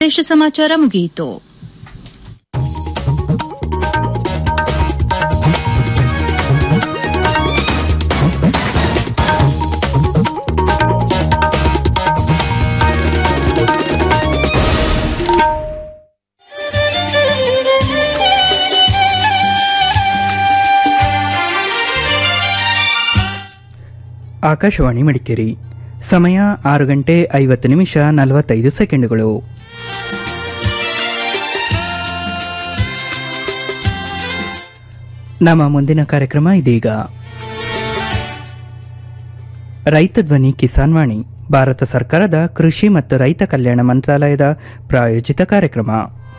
ದೇಶ ಸಮಾಚಾರ ಮುಗಿಯಿತು ಆಕಾಶವಾಣಿ ಮಡಿಕೇರಿ ಸಮಯ ಆರು ಗಂಟೆ ಐವತ್ತು ನಿಮಿಷ ನಲವತ್ತೈದು ಸೆಕೆಂಡುಗಳು ನಮ್ಮ ಮುಂದಿನ ಕಾರ್ಯಕ್ರಮ ಇದೀಗ ರೈತ ಧ್ವನಿ ಕಿಸಾನ್ ವಾಣಿ ಭಾರತ ಸರ್ಕಾರದ ಕೃಷಿ ಮತ್ತು ರೈತ ಕಲ್ಯಾಣ ಮಂತ್ರಾಲಯದ ಪ್ರಾಯೋಜಿತ ಕಾರ್ಯಕ್ರಮ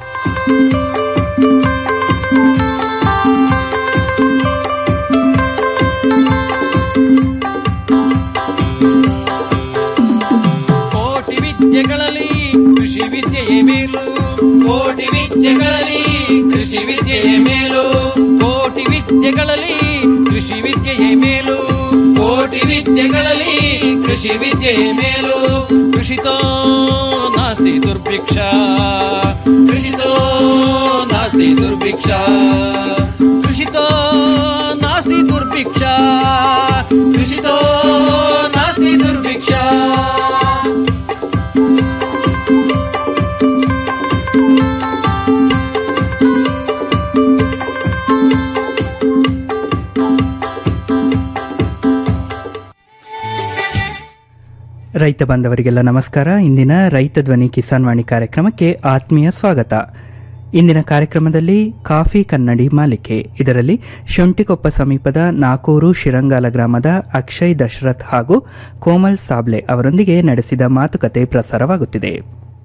ಕೋಟಿ ವಿದ್ಯೆಗಳಲ್ಲಿ ಕೃಷಿ ವಿದ್ಯೆಯೇ ಮೇಲು ಕೋಟಿ ವಿದ್ಯೆಗಳಲ್ಲಿ ಕೃಷಿ ವಿದ್ಯೆಯೇ ಮೇಲು ಕೋಟಿ ವಿದ್ಯೆಗಳಲ್ಲಿ ಕೃಷಿ ವಿದ್ಯೆಯೇ ಮೇಲು ಕೋಟಿ ವಿದ್ಯೆಗಳಲ್ಲಿ ಕೃಷಿ ವಿದ್ಯೆಯೇ ಮೇಲು ಕೃಷಿತೋ ನಾಸ್ತಿ ದುರ್ಭಿಕ್ಷ ಕೃಷಿತೋ ನಾಸ್ತಿ ದುರ್ಭಿಕ್ಷ ಕೃಷಿತೋ ನಾಸ್ತಿ ದುರ್ಭಿಕ್ಷ ಕೃಷಿತೋ ನಾಸ್ತಿ ದುರ್ಭಿಕ್ಷ ರೈತ ಬಾಂಧವರಿಗೆಲ್ಲ ನಮಸ್ಕಾರ ಇಂದಿನ ರೈತ ಧ್ವನಿ ಕಿಸಾನ್ ವಾಣಿ ಕಾರ್ಯಕ್ರಮಕ್ಕೆ ಆತ್ಮೀಯ ಸ್ವಾಗತ ಇಂದಿನ ಕಾರ್ಯಕ್ರಮದಲ್ಲಿ ಕಾಫಿ ಕನ್ನಡಿ ಮಾಲಿಕೆ ಇದರಲ್ಲಿ ಶುಂಠಿಕೊಪ್ಪ ಸಮೀಪದ ನಾಕೂರು ಶಿರಂಗಾಲ ಗ್ರಾಮದ ಅಕ್ಷಯ್ ದಶರಥ್ ಹಾಗೂ ಕೋಮಲ್ ಸಾಬ್ಲೆ ಅವರೊಂದಿಗೆ ನಡೆಸಿದ ಮಾತುಕತೆ ಪ್ರಸಾರವಾಗುತ್ತಿದೆ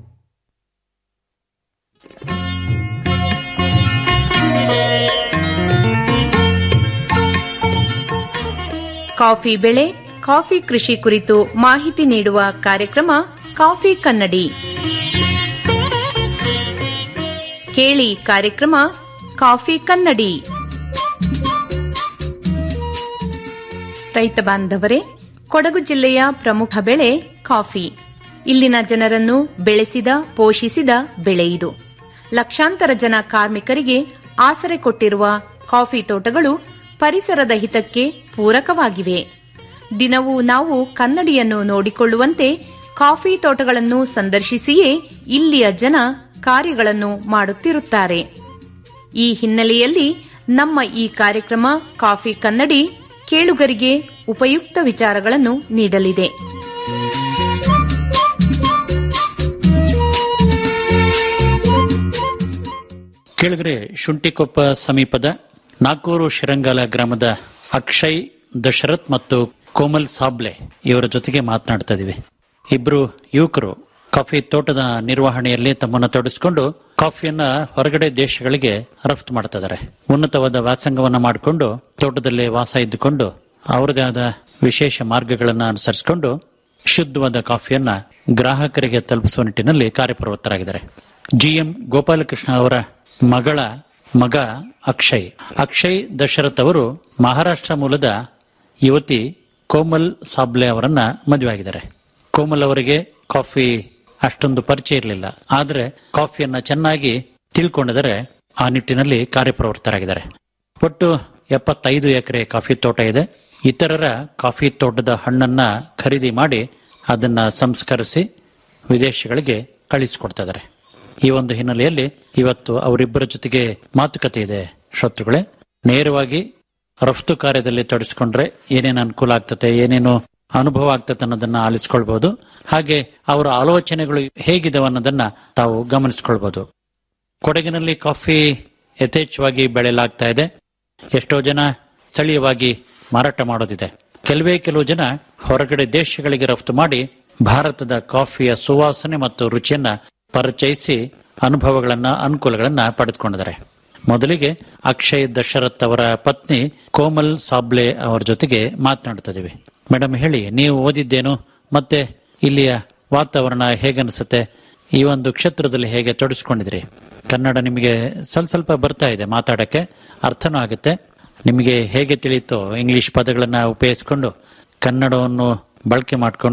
ಕಾಫಿ ಬೆಳೆ ಕಾಫಿ ಕೃಷಿ ಕುರಿತು ಮಾಹಿತಿ ನೀಡುವ ಕಾರ್ಯಕ್ರಮ ಕಾಫಿ ಕನ್ನಡಿ ಕೇಳಿ ಕಾರ್ಯಕ್ರಮ ಕಾಫಿ ಕನ್ನಡಿ ರೈತ ಬಾಂಧವರೇ ಕೊಡಗು ಜಿಲ್ಲೆಯ ಪ್ರಮುಖ ಬೆಳೆ ಕಾಫಿ ಇಲ್ಲಿನ ಜನರನ್ನು ಬೆಳೆಸಿದ ಪೋಷಿಸಿದ ಬೆಳೆ ಇದು ಲಕ್ಷಾಂತರ ಜನ ಕಾರ್ಮಿಕರಿಗೆ ಆಸರೆ ಕೊಟ್ಟಿರುವ ಕಾಫಿ ತೋಟಗಳು ಪರಿಸರದ ಹಿತಕ್ಕೆ ಪೂರಕವಾಗಿವೆ ದಿನವೂ ನಾವು ಕನ್ನಡಿಯನ್ನು ನೋಡಿಕೊಳ್ಳುವಂತೆ ಕಾಫಿ ತೋಟಗಳನ್ನು ಸಂದರ್ಶಿಸಿಯೇ ಇಲ್ಲಿಯ ಜನ ಕಾರ್ಯಗಳನ್ನು ಮಾಡುತ್ತಿರುತ್ತಾರೆ ಈ ಹಿನ್ನೆಲೆಯಲ್ಲಿ ನಮ್ಮ ಈ ಕಾರ್ಯಕ್ರಮ ಕಾಫಿ ಕನ್ನಡಿ ಕೇಳುಗರಿಗೆ ಉಪಯುಕ್ತ ವಿಚಾರಗಳನ್ನು ನೀಡಲಿದೆ ಕೆಳಗರೆ ಶುಂಠಿಕೊಪ್ಪ ಸಮೀಪದ ನಾಗೂರು ಶಿರಂಗಾಲ ಗ್ರಾಮದ ಅಕ್ಷಯ್ ದಶರಥ್ ಮತ್ತು ಕೋಮಲ್ ಸಾಬ್ಲೆ ಇವರ ಜೊತೆಗೆ ಮಾತನಾಡ್ತಾ ಇದೀವಿ ಇಬ್ರು ಯುವಕರು ಕಾಫಿ ತೋಟದ ನಿರ್ವಹಣೆಯಲ್ಲಿ ತಮ್ಮನ್ನು ತೊಡಗಿಸಿಕೊಂಡು ಕಾಫಿಯನ್ನ ಹೊರಗಡೆ ದೇಶಗಳಿಗೆ ರಫ್ತು ಮಾಡ್ತಾ ಇದ್ದಾರೆ ಉನ್ನತವಾದ ವ್ಯಾಸಂಗವನ್ನ ಮಾಡಿಕೊಂಡು ತೋಟದಲ್ಲಿ ವಾಸ ಇದ್ದುಕೊಂಡು ಅವರದೇ ಆದ ವಿಶೇಷ ಮಾರ್ಗಗಳನ್ನು ಅನುಸರಿಸಿಕೊಂಡು ಶುದ್ಧವಾದ ಕಾಫಿಯನ್ನ ಗ್ರಾಹಕರಿಗೆ ತಲುಪಿಸುವ ನಿಟ್ಟಿನಲ್ಲಿ ಕಾರ್ಯಪ್ರವೃತ್ತರಾಗಿದ್ದಾರೆ ಜಿಎಂ ಗೋಪಾಲಕೃಷ್ಣ ಅವರ ಮಗಳ ಮಗ ಅಕ್ಷಯ್ ಅಕ್ಷಯ್ ದಶರಥ್ ಅವರು ಮಹಾರಾಷ್ಟ್ರ ಮೂಲದ ಯುವತಿ ಕೋಮಲ್ ಸಾಬ್ಲೆ ಅವರನ್ನ ಮದುವೆಯಾಗಿದ್ದಾರೆ ಕೋಮಲ್ ಅವರಿಗೆ ಕಾಫಿ ಅಷ್ಟೊಂದು ಪರಿಚಯ ಇರಲಿಲ್ಲ ಆದರೆ ಕಾಫಿಯನ್ನ ಚೆನ್ನಾಗಿ ತಿಳ್ಕೊಂಡಿದರೆ ಆ ನಿಟ್ಟಿನಲ್ಲಿ ಕಾರ್ಯಪ್ರವೃತ್ತರಾಗಿದ್ದಾರೆ ಒಟ್ಟು ಎಪ್ಪತ್ತೈದು ಎಕರೆ ಕಾಫಿ ತೋಟ ಇದೆ ಇತರರ ಕಾಫಿ ತೋಟದ ಹಣ್ಣನ್ನ ಖರೀದಿ ಮಾಡಿ ಅದನ್ನ ಸಂಸ್ಕರಿಸಿ ವಿದೇಶಗಳಿಗೆ ಕಳಿಸಿಕೊಡ್ತಾ ಇದ್ದಾರೆ ಈ ಒಂದು ಹಿನ್ನೆಲೆಯಲ್ಲಿ ಇವತ್ತು ಅವರಿಬ್ಬರ ಜೊತೆಗೆ ಮಾತುಕತೆ ಇದೆ ಶತ್ರುಗಳೇ ನೇರವಾಗಿ ರಫ್ತು ಕಾರ್ಯದಲ್ಲಿ ತೊಡಗಿಸಿಕೊಂಡ್ರೆ ಏನೇನು ಅನುಕೂಲ ಆಗ್ತತೆ ಏನೇನು ಅನುಭವ ಆಗ್ತದೆ ಅನ್ನೋದನ್ನ ಆಲಿಸ್ಕೊಳ್ಬಹುದು ಹಾಗೆ ಅವರ ಆಲೋಚನೆಗಳು ಹೇಗಿದಾವೆ ಅನ್ನೋದನ್ನ ತಾವು ಗಮನಿಸ್ಕೊಳ್ಬಹುದು ಕೊಡಗಿನಲ್ಲಿ ಕಾಫಿ ಯಥೇಚ್ಛವಾಗಿ ಬೆಳೆಯಲಾಗ್ತಾ ಇದೆ ಎಷ್ಟೋ ಜನ ಸ್ಥಳೀಯವಾಗಿ ಮಾರಾಟ ಮಾಡೋದಿದೆ ಕೆಲವೇ ಕೆಲವು ಜನ ಹೊರಗಡೆ ದೇಶಗಳಿಗೆ ರಫ್ತು ಮಾಡಿ ಭಾರತದ ಕಾಫಿಯ ಸುವಾಸನೆ ಮತ್ತು ರುಚಿಯನ್ನ ಪರಿಚಯಿಸಿ ಅನುಭವಗಳನ್ನ ಅನುಕೂಲಗಳನ್ನ ಪಡೆದುಕೊಂಡಿದ್ದಾರೆ ಮೊದಲಿಗೆ ಅಕ್ಷಯ್ ದಶರಥ್ ಅವರ ಪತ್ನಿ ಕೋಮಲ್ ಸಾಬ್ಲೆ ಅವರ ಜೊತೆಗೆ ಮಾತನಾಡ್ತಿದ್ದೀವಿ ಮೇಡಮ್ ಹೇಳಿ ನೀವು ಓದಿದ್ದೇನು ಮತ್ತೆ ಇಲ್ಲಿಯ ವಾತಾವರಣ ಹೇಗನ್ಸುತ್ತೆ ಈ ಒಂದು ಕ್ಷೇತ್ರದಲ್ಲಿ ಹೇಗೆ ತೊಡಗಿಸ್ಕೊಂಡಿದ್ರಿ ಕನ್ನಡ ನಿಮಗೆ ಸ್ವಲ್ಪ ಸ್ವಲ್ಪ ಬರ್ತಾ ಇದೆ ಮಾತಾಡಕ್ಕೆ ಅರ್ಥನೂ ಆಗುತ್ತೆ ನಿಮಗೆ ಹೇಗೆ ತಿಳಿಯುತ್ತೋ ಇಂಗ್ಲಿಷ್ ಪದಗಳನ್ನ ಉಪಯೋಗಿಸಿಕೊಂಡು ಕನ್ನಡವನ್ನು ಬಳಕೆ ಮಾಡಿಕೊಂಡು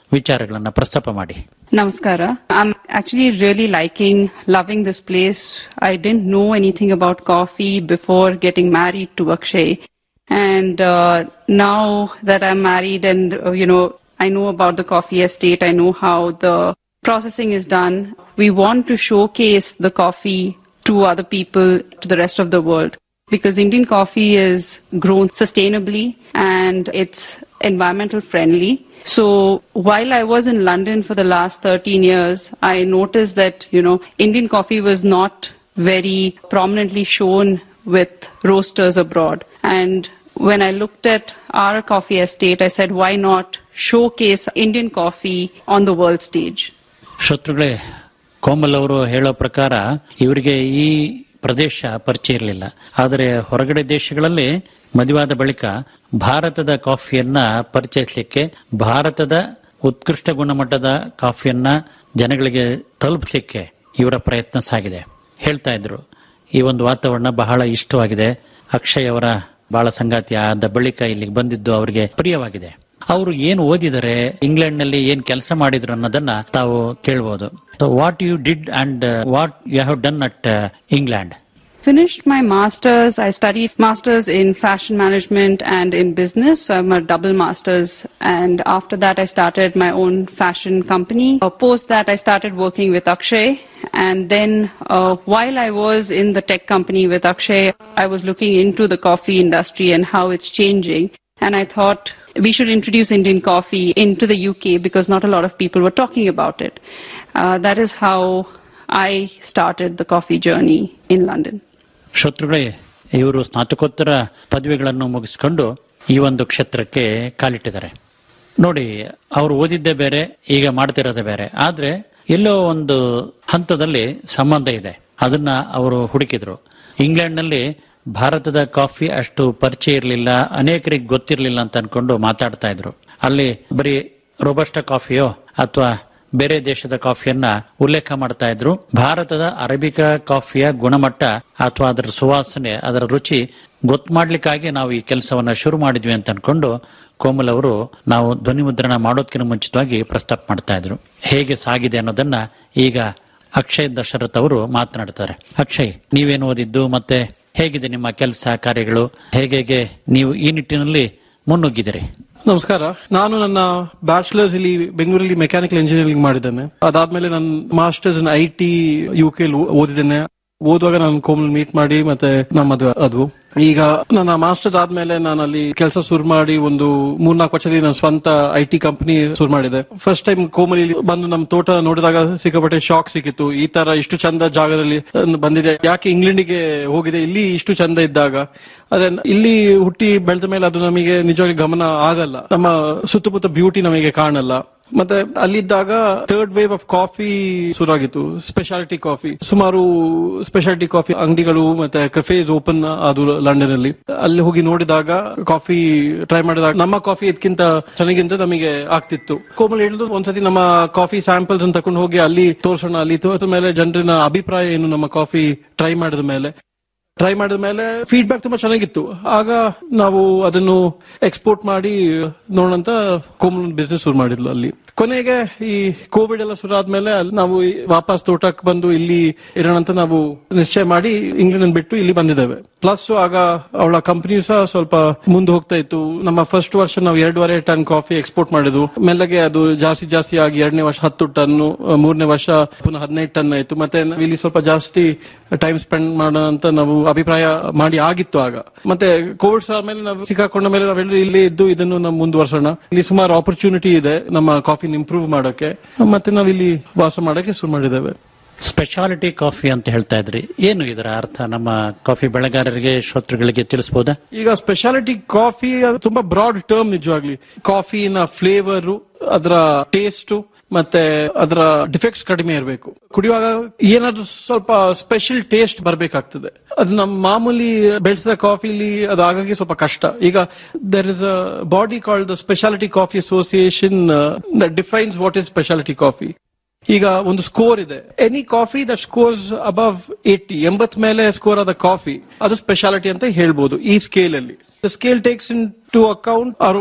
ವಿಚಾರಗಳನ್ನ ಪ್ರಸ್ತಾಪ ಮಾಡಿ Namaskara. I'm actually really liking, loving this place. I didn't know anything about coffee before getting married to Akshay. And uh, now that I'm married and, uh, you know, I know about the coffee estate, I know how the processing is done. We want to showcase the coffee to other people, to the rest of the world. Because Indian coffee is grown sustainably and it's environmental friendly. So while I was in London for the last 13 years, I noticed that, you know, Indian coffee was not very prominently shown with roasters abroad. And when I looked at our coffee estate, I said, why not showcase Indian coffee on the world stage? ಶತ್ರುಗಳೇ Komal ಅವರು ಹೇಳೋ ಪ್ರಕಾರ ಇವರಿಗೆ ಈ ಪ್ರದೇಶ ಪರಿಚಯ ಇರಲಿಲ್ಲ ಆದರೆ ಹೊರಗಡೆ ದೇಶಗಳಲ್ಲಿ ಮದುವಾದ ಬಳಿಕ ಭಾರತದ ಕಾಫಿಯನ್ನ ಪರಿಚಯಿಸಲಿಕ್ಕೆ ಭಾರತದ ಉತ್ಕೃಷ್ಟ ಗುಣಮಟ್ಟದ ಕಾಫಿಯನ್ನ ಜನಗಳಿಗೆ ತಲುಪಿಸಲಿಕ್ಕೆ ಇವರ ಪ್ರಯತ್ನ ಸಾಗಿದೆ ಹೇಳ್ತಾ ಇದ್ರು ಈ ಒಂದು ವಾತಾವರಣ ಬಹಳ ಇಷ್ಟವಾಗಿದೆ ಅಕ್ಷಯ್ ಅವರ ಬಹಳ ಸಂಗಾತಿ ಆದ ಬಳಿಕ ಇಲ್ಲಿಗೆ ಬಂದಿದ್ದು ಅವರಿಗೆ ಪ್ರಿಯವಾಗಿದೆ ಅವರು ಏನು ಓದಿದರೆ ಇಂಗ್ಲೆಂಡ್ ನಲ್ಲಿ ಏನ್ ಕೆಲಸ ಮಾಡಿದ್ರು ಅನ್ನೋದನ್ನ ತಾವು ಕೇಳಬಹುದು what you did and what you have done at England Finished my master's. I studied master's in fashion management and in business. So I'm a double master's. And after that, I started my own fashion company. Uh, post that, I started working with Akshay. And then uh, while I was in the tech company with Akshay, I was looking into the coffee industry and how it's changing. And I thought we should introduce Indian coffee into the UK because not a lot of people were talking about it. Uh, that is how I started the coffee journey in London. ಶತ್ರುಗಳೇ ಇವರು ಸ್ನಾತಕೋತ್ತರ ಪದವಿಗಳನ್ನು ಮುಗಿಸಿಕೊಂಡು ಈ ಒಂದು ಕ್ಷೇತ್ರಕ್ಕೆ ಕಾಲಿಟ್ಟಿದ್ದಾರೆ ನೋಡಿ ಅವರು ಓದಿದ್ದೇ ಬೇರೆ ಈಗ ಮಾಡ್ತಿರೋದೇ ಬೇರೆ ಆದ್ರೆ ಎಲ್ಲೋ ಒಂದು ಹಂತದಲ್ಲಿ ಸಂಬಂಧ ಇದೆ ಅದನ್ನ ಅವರು ಹುಡುಕಿದ್ರು ಇಂಗ್ಲೆಂಡ್ ನಲ್ಲಿ ಭಾರತದ ಕಾಫಿ ಅಷ್ಟು ಪರಿಚಯ ಇರಲಿಲ್ಲ ಅನೇಕರಿಗೆ ಗೊತ್ತಿರಲಿಲ್ಲ ಅಂತ ಅನ್ಕೊಂಡು ಮಾತಾಡ್ತಾ ಇದ್ರು ಅಲ್ಲಿ ಬರೀ ರೋಬಸ್ಟ ಕಾಫಿಯೋ ಅಥವಾ ಬೇರೆ ದೇಶದ ಕಾಫಿಯನ್ನ ಉಲ್ಲೇಖ ಮಾಡ್ತಾ ಇದ್ರು ಭಾರತದ ಅರೇಬಿಕಾ ಕಾಫಿಯ ಗುಣಮಟ್ಟ ಅಥವಾ ಅದರ ಸುವಾಸನೆ ಅದರ ರುಚಿ ಗೊತ್ತು ಮಾಡ್ಲಿಕ್ಕಾಗಿ ನಾವು ಈ ಕೆಲಸವನ್ನ ಶುರು ಮಾಡಿದ್ವಿ ಅಂತ ಅನ್ಕೊಂಡು ಕೋಮಲ್ ಅವರು ನಾವು ಧ್ವನಿ ಮುದ್ರಣ ಮಾಡೋದಕ್ಕಿಂತ ಮುಂಚಿತವಾಗಿ ಪ್ರಸ್ತಾಪ ಮಾಡ್ತಾ ಇದ್ರು ಹೇಗೆ ಸಾಗಿದೆ ಅನ್ನೋದನ್ನ ಈಗ ಅಕ್ಷಯ್ ದಶರಥ್ ಅವರು ಮಾತನಾಡ್ತಾರೆ ಅಕ್ಷಯ್ ನೀವೇನು ಓದಿದ್ದು ಮತ್ತೆ ಹೇಗಿದೆ ನಿಮ್ಮ ಕೆಲಸ ಕಾರ್ಯಗಳು ಹೇಗೆ ಹೇಗೆ ನೀವು ಈ ನಿಟ್ಟಿನಲ್ಲಿ ಮುನ್ನುಗ್ಗಿದಿರಿ ನಮಸ್ಕಾರ ನಾನು ನನ್ನ ಬ್ಯಾಚುಲರ್ಸ್ ಇಲ್ಲಿ ಬೆಂಗಳೂರಲ್ಲಿ ಮೆಕ್ಯಾನಿಕಲ್ ಇಂಜಿನಿಯರಿಂಗ್ ಮಾಡಿದ್ದೇನೆ ಅದಾದ್ಮೇಲೆ ನನ್ನ master's I T U K ಓದಿದ್ದೇನೆ ಓದುವಾಗ ನಾನು ಕೋಮಲ್ ಮೀಟ್ ಮಾಡಿ ಮತ್ತೆ ನಮ್ಮದು ಅದು ಈಗ ನನ್ನ ಮಾಸ್ಟರ್ಸ್ ಆದ್ಮೇಲೆ ನಾನು ಅಲ್ಲಿ ಕೆಲಸ ಶುರು ಮಾಡಿ ಒಂದು ಮೂರ್ನಾಲ್ಕು ವರ್ಷದಲ್ಲಿ ನನ್ನ ಸ್ವಂತ ಐ ಟಿ ಕಂಪನಿ ಶುರು ಮಾಡಿದೆ ಫಸ್ಟ್ ಟೈಮ್ ಕೋಮಲ್ ಇಲ್ಲಿ ಬಂದು ನಮ್ಮ ತೋಟ ನೋಡಿದಾಗ ಸಿಕ್ಕಾಪಟ್ಟೆ ಶಾಕ್ ಸಿಕ್ಕಿತ್ತು ಈ ತರ ಇಷ್ಟು ಚಂದ ಜಾಗದಲ್ಲಿ ಬಂದಿದೆ ಯಾಕೆ ಇಂಗ್ಲೆಂಡಿಗೆ ಹೋಗಿದೆ ಇಲ್ಲಿ ಇಷ್ಟು ಚಂದ ಇದ್ದಾಗ ಆದ್ರೆ ಇಲ್ಲಿ ಹುಟ್ಟಿ ಬೆಳೆದ ಮೇಲೆ ಅದು ನಮಗೆ ನಿಜವಾಗಿ ಗಮನ ಆಗಲ್ಲ ನಮ್ಮ ಸುತ್ತಮುತ್ತ ಬ್ಯೂಟಿ ನಮಗೆ ಕಾಣಲ್ಲ ಮತ್ತೆ ಅಲ್ಲಿದ್ದಾಗ ಥರ್ಡ್ ವೇವ್ ಆಫ್ ಕಾಫಿ ಶುರುವಾಗಿತ್ತು ಸ್ಪೆಷಾಲಿಟಿ ಕಾಫಿ ಸುಮಾರು ಸ್ಪೆಷಾಲಿಟಿ ಕಾಫಿ ಅಂಗಡಿಗಳು ಮತ್ತೆ ಕೆಫೇಸ್ ಓಪನ್ ಅದು ಲಂಡನ್ ಅಲ್ಲಿ ಅಲ್ಲಿ ಹೋಗಿ ನೋಡಿದಾಗ ಕಾಫಿ ಟ್ರೈ ಮಾಡಿದಾಗ ನಮ್ಮ ಕಾಫಿ ಇದಕ್ಕಿಂತ ಚೆನ್ನಾಗಿಂತ ನಮಗೆ ಆಗ್ತಿತ್ತು ಕೋಮಲ್ ಹೇಳಿದ್ರು ಒಂದ್ಸತಿ ನಮ್ಮ ಕಾಫಿ ಸ್ಯಾಂಪಲ್ಸ್ ಅನ್ನು ತಕೊಂಡು ಹೋಗಿ ಅಲ್ಲಿ ತೋರ್ಸೋಣ ಅಲ್ಲಿ ತೋರಿದ ಮೇಲೆ ಜನರಿನ ಅಭಿಪ್ರಾಯ ಏನು ನಮ್ಮ ಕಾಫಿ ಟ್ರೈ ಮಾಡಿದ ಮೇಲೆ ಟ್ರೈ ಮಾಡಿದ ಮೇಲೆ ಫೀಡ್ಬ್ಯಾಕ್ ತುಂಬಾ ಚೆನ್ನಾಗಿತ್ತು ಆಗ ನಾವು ಅದನ್ನು ಎಕ್ಸ್ಪೋರ್ಟ್ ಮಾಡಿ ನೋಡೋಣಂತ ಕೋಮಲ್ ಬಿಸ್ನೆಸ್ ಶುರು ಮಾಡಿದ್ಲು ಅಲ್ಲಿ ಕೊನೆಗೆ ಈ ಕೋವಿಡ್ ಎಲ್ಲ ಶುರು ಆದ್ಮೇಲೆ ಅಲ್ಲಿ ನಾವು ಈ ವಾಪಸ್ ತೋಟಕ್ಕೆ ಬಂದು ಇಲ್ಲಿ ಇರೋಣ ಅಂತ ನಾವು ನಿಶ್ಚಯ ಮಾಡಿ ಇಂಗ್ಲೆಂಡ್ ಬಿಟ್ಟು ಇಲ್ಲಿ ಬಂದಿದ್ದೇವೆ ಪ್ಲಸ್ ಆಗ ಅವಳ ಕಂಪನಿ ಸಹ ಸ್ವಲ್ಪ ಮುಂದೆ ಹೋಗ್ತಾ ಇತ್ತು ನಮ್ಮ ಫಸ್ಟ್ ವರ್ಷ ನಾವು ಎರಡೂವರೆ ಟನ್ ಕಾಫಿ ಎಕ್ಸ್ಪೋರ್ಟ್ ಮಾಡಿದ್ವು ಮೆಲ್ಲಗೆ ಅದು ಜಾಸ್ತಿ ಜಾಸ್ತಿ ಆಗಿ ಎರಡನೇ ವರ್ಷ ಹತ್ತು ಟನ್ ಮೂರನೇ ವರ್ಷ ಪುನಃ ಹದಿನೈದು ಟನ್ ಆಯ್ತು ಮತ್ತೆ ನಾವು ಇಲ್ಲಿ ಸ್ವಲ್ಪ ಜಾಸ್ತಿ ಟೈಮ್ ಸ್ಪೆಂಡ್ ಮಾಡೋಣ ಅಂತ ನಾವು ಅಭಿಪ್ರಾಯ ಮಾಡಿ ಆಗಿತ್ತು ಆಗ ಮತ್ತೆ ಕೋವಿಡ್ ಆದ್ಮೇಲೆ ನಾವು ಸಿಕ್ಕಾಕೊಂಡ ಮೇಲೆ ನಾವೆಲ್ಲರೂ ಇಲ್ಲಿ ಇದ್ದು ಇದನ್ನು ನಾವು ಮುಂದುವರ್ಸೋಣ ಇಲ್ಲಿ ಸುಮಾರು ಆಪರ್ಚುನಿಟಿ ಇದೆ ನಮ್ಮ ಕಾಫಿನ ಇಂಪ್ರೂವ್ ಮಾಡೋಕೆ ಮತ್ತೆ ನಾವು ಇಲ್ಲಿ ವಾಸ ಮಾಡಕ್ಕೆ ಶುರು ಮಾಡಿದ್ದೇವೆ ಸ್ಪೆಷಾಲಿಟಿ ಕಾಫಿ ಅಂತ ಹೇಳ್ತಾ ಇದ್ರಿ ಏನು ಇದರ ಅರ್ಥ ನಮ್ಮ ಕಾಫಿ ಬೆಳೆಗಾರರಿಗೆ ಶ್ರೋತೃಗಳಿಗೆ ತಿಳಿಸಬಹುದಾ ಈಗ ಸ್ಪೆಷಾಲಿಟಿ ಕಾಫಿ ಅದು ತುಂಬಾ ಬ್ರಾಡ್ ಟರ್ಮ್ ನಿಜವಾಗ್ಲಿ ಕಾಫಿನ ಫ್ಲೇವರ್ ಅದರ ಟೇಸ್ಟ್ ಮತ್ತೆ ಅದರ ಡಿಫೆಕ್ಟ್ಸ್ ಕಡಿಮೆ ಇರಬೇಕು ಕುಡಿಯುವಾಗ ಏನಾದ್ರೂ ಸ್ವಲ್ಪ ಸ್ಪೆಷಲ್ ಟೇಸ್ಟ್ ಬರಬೇಕಾಗ್ತದೆ ಅದು ನಮ್ಮ ಮಾಮೂಲಿ ಬೆಳೆಸಿದ ಕಾಫಿಲಿ ಅದು ಆಗಾಗ್ಗೆ ಸ್ವಲ್ಪ ಕಷ್ಟ ಈಗ there is a body called the speciality coffee association defines what is speciality coffee ಈಗ ಒಂದು ಸ್ಕೋರ್ ಇದೆ any coffee that scores above eighty ಎಂಬತ್ ಮೇಲೆ ಸ್ಕೋರ್ ಆದ ಕಾಫಿ ಅದು ಸ್ಪೆಷಾಲಿಟಿ ಅಂತ ಹೇಳ್ಬೋದು ಈ ಸ್ಕೇಲ್ ಅಲ್ಲಿ the scale takes into account aroma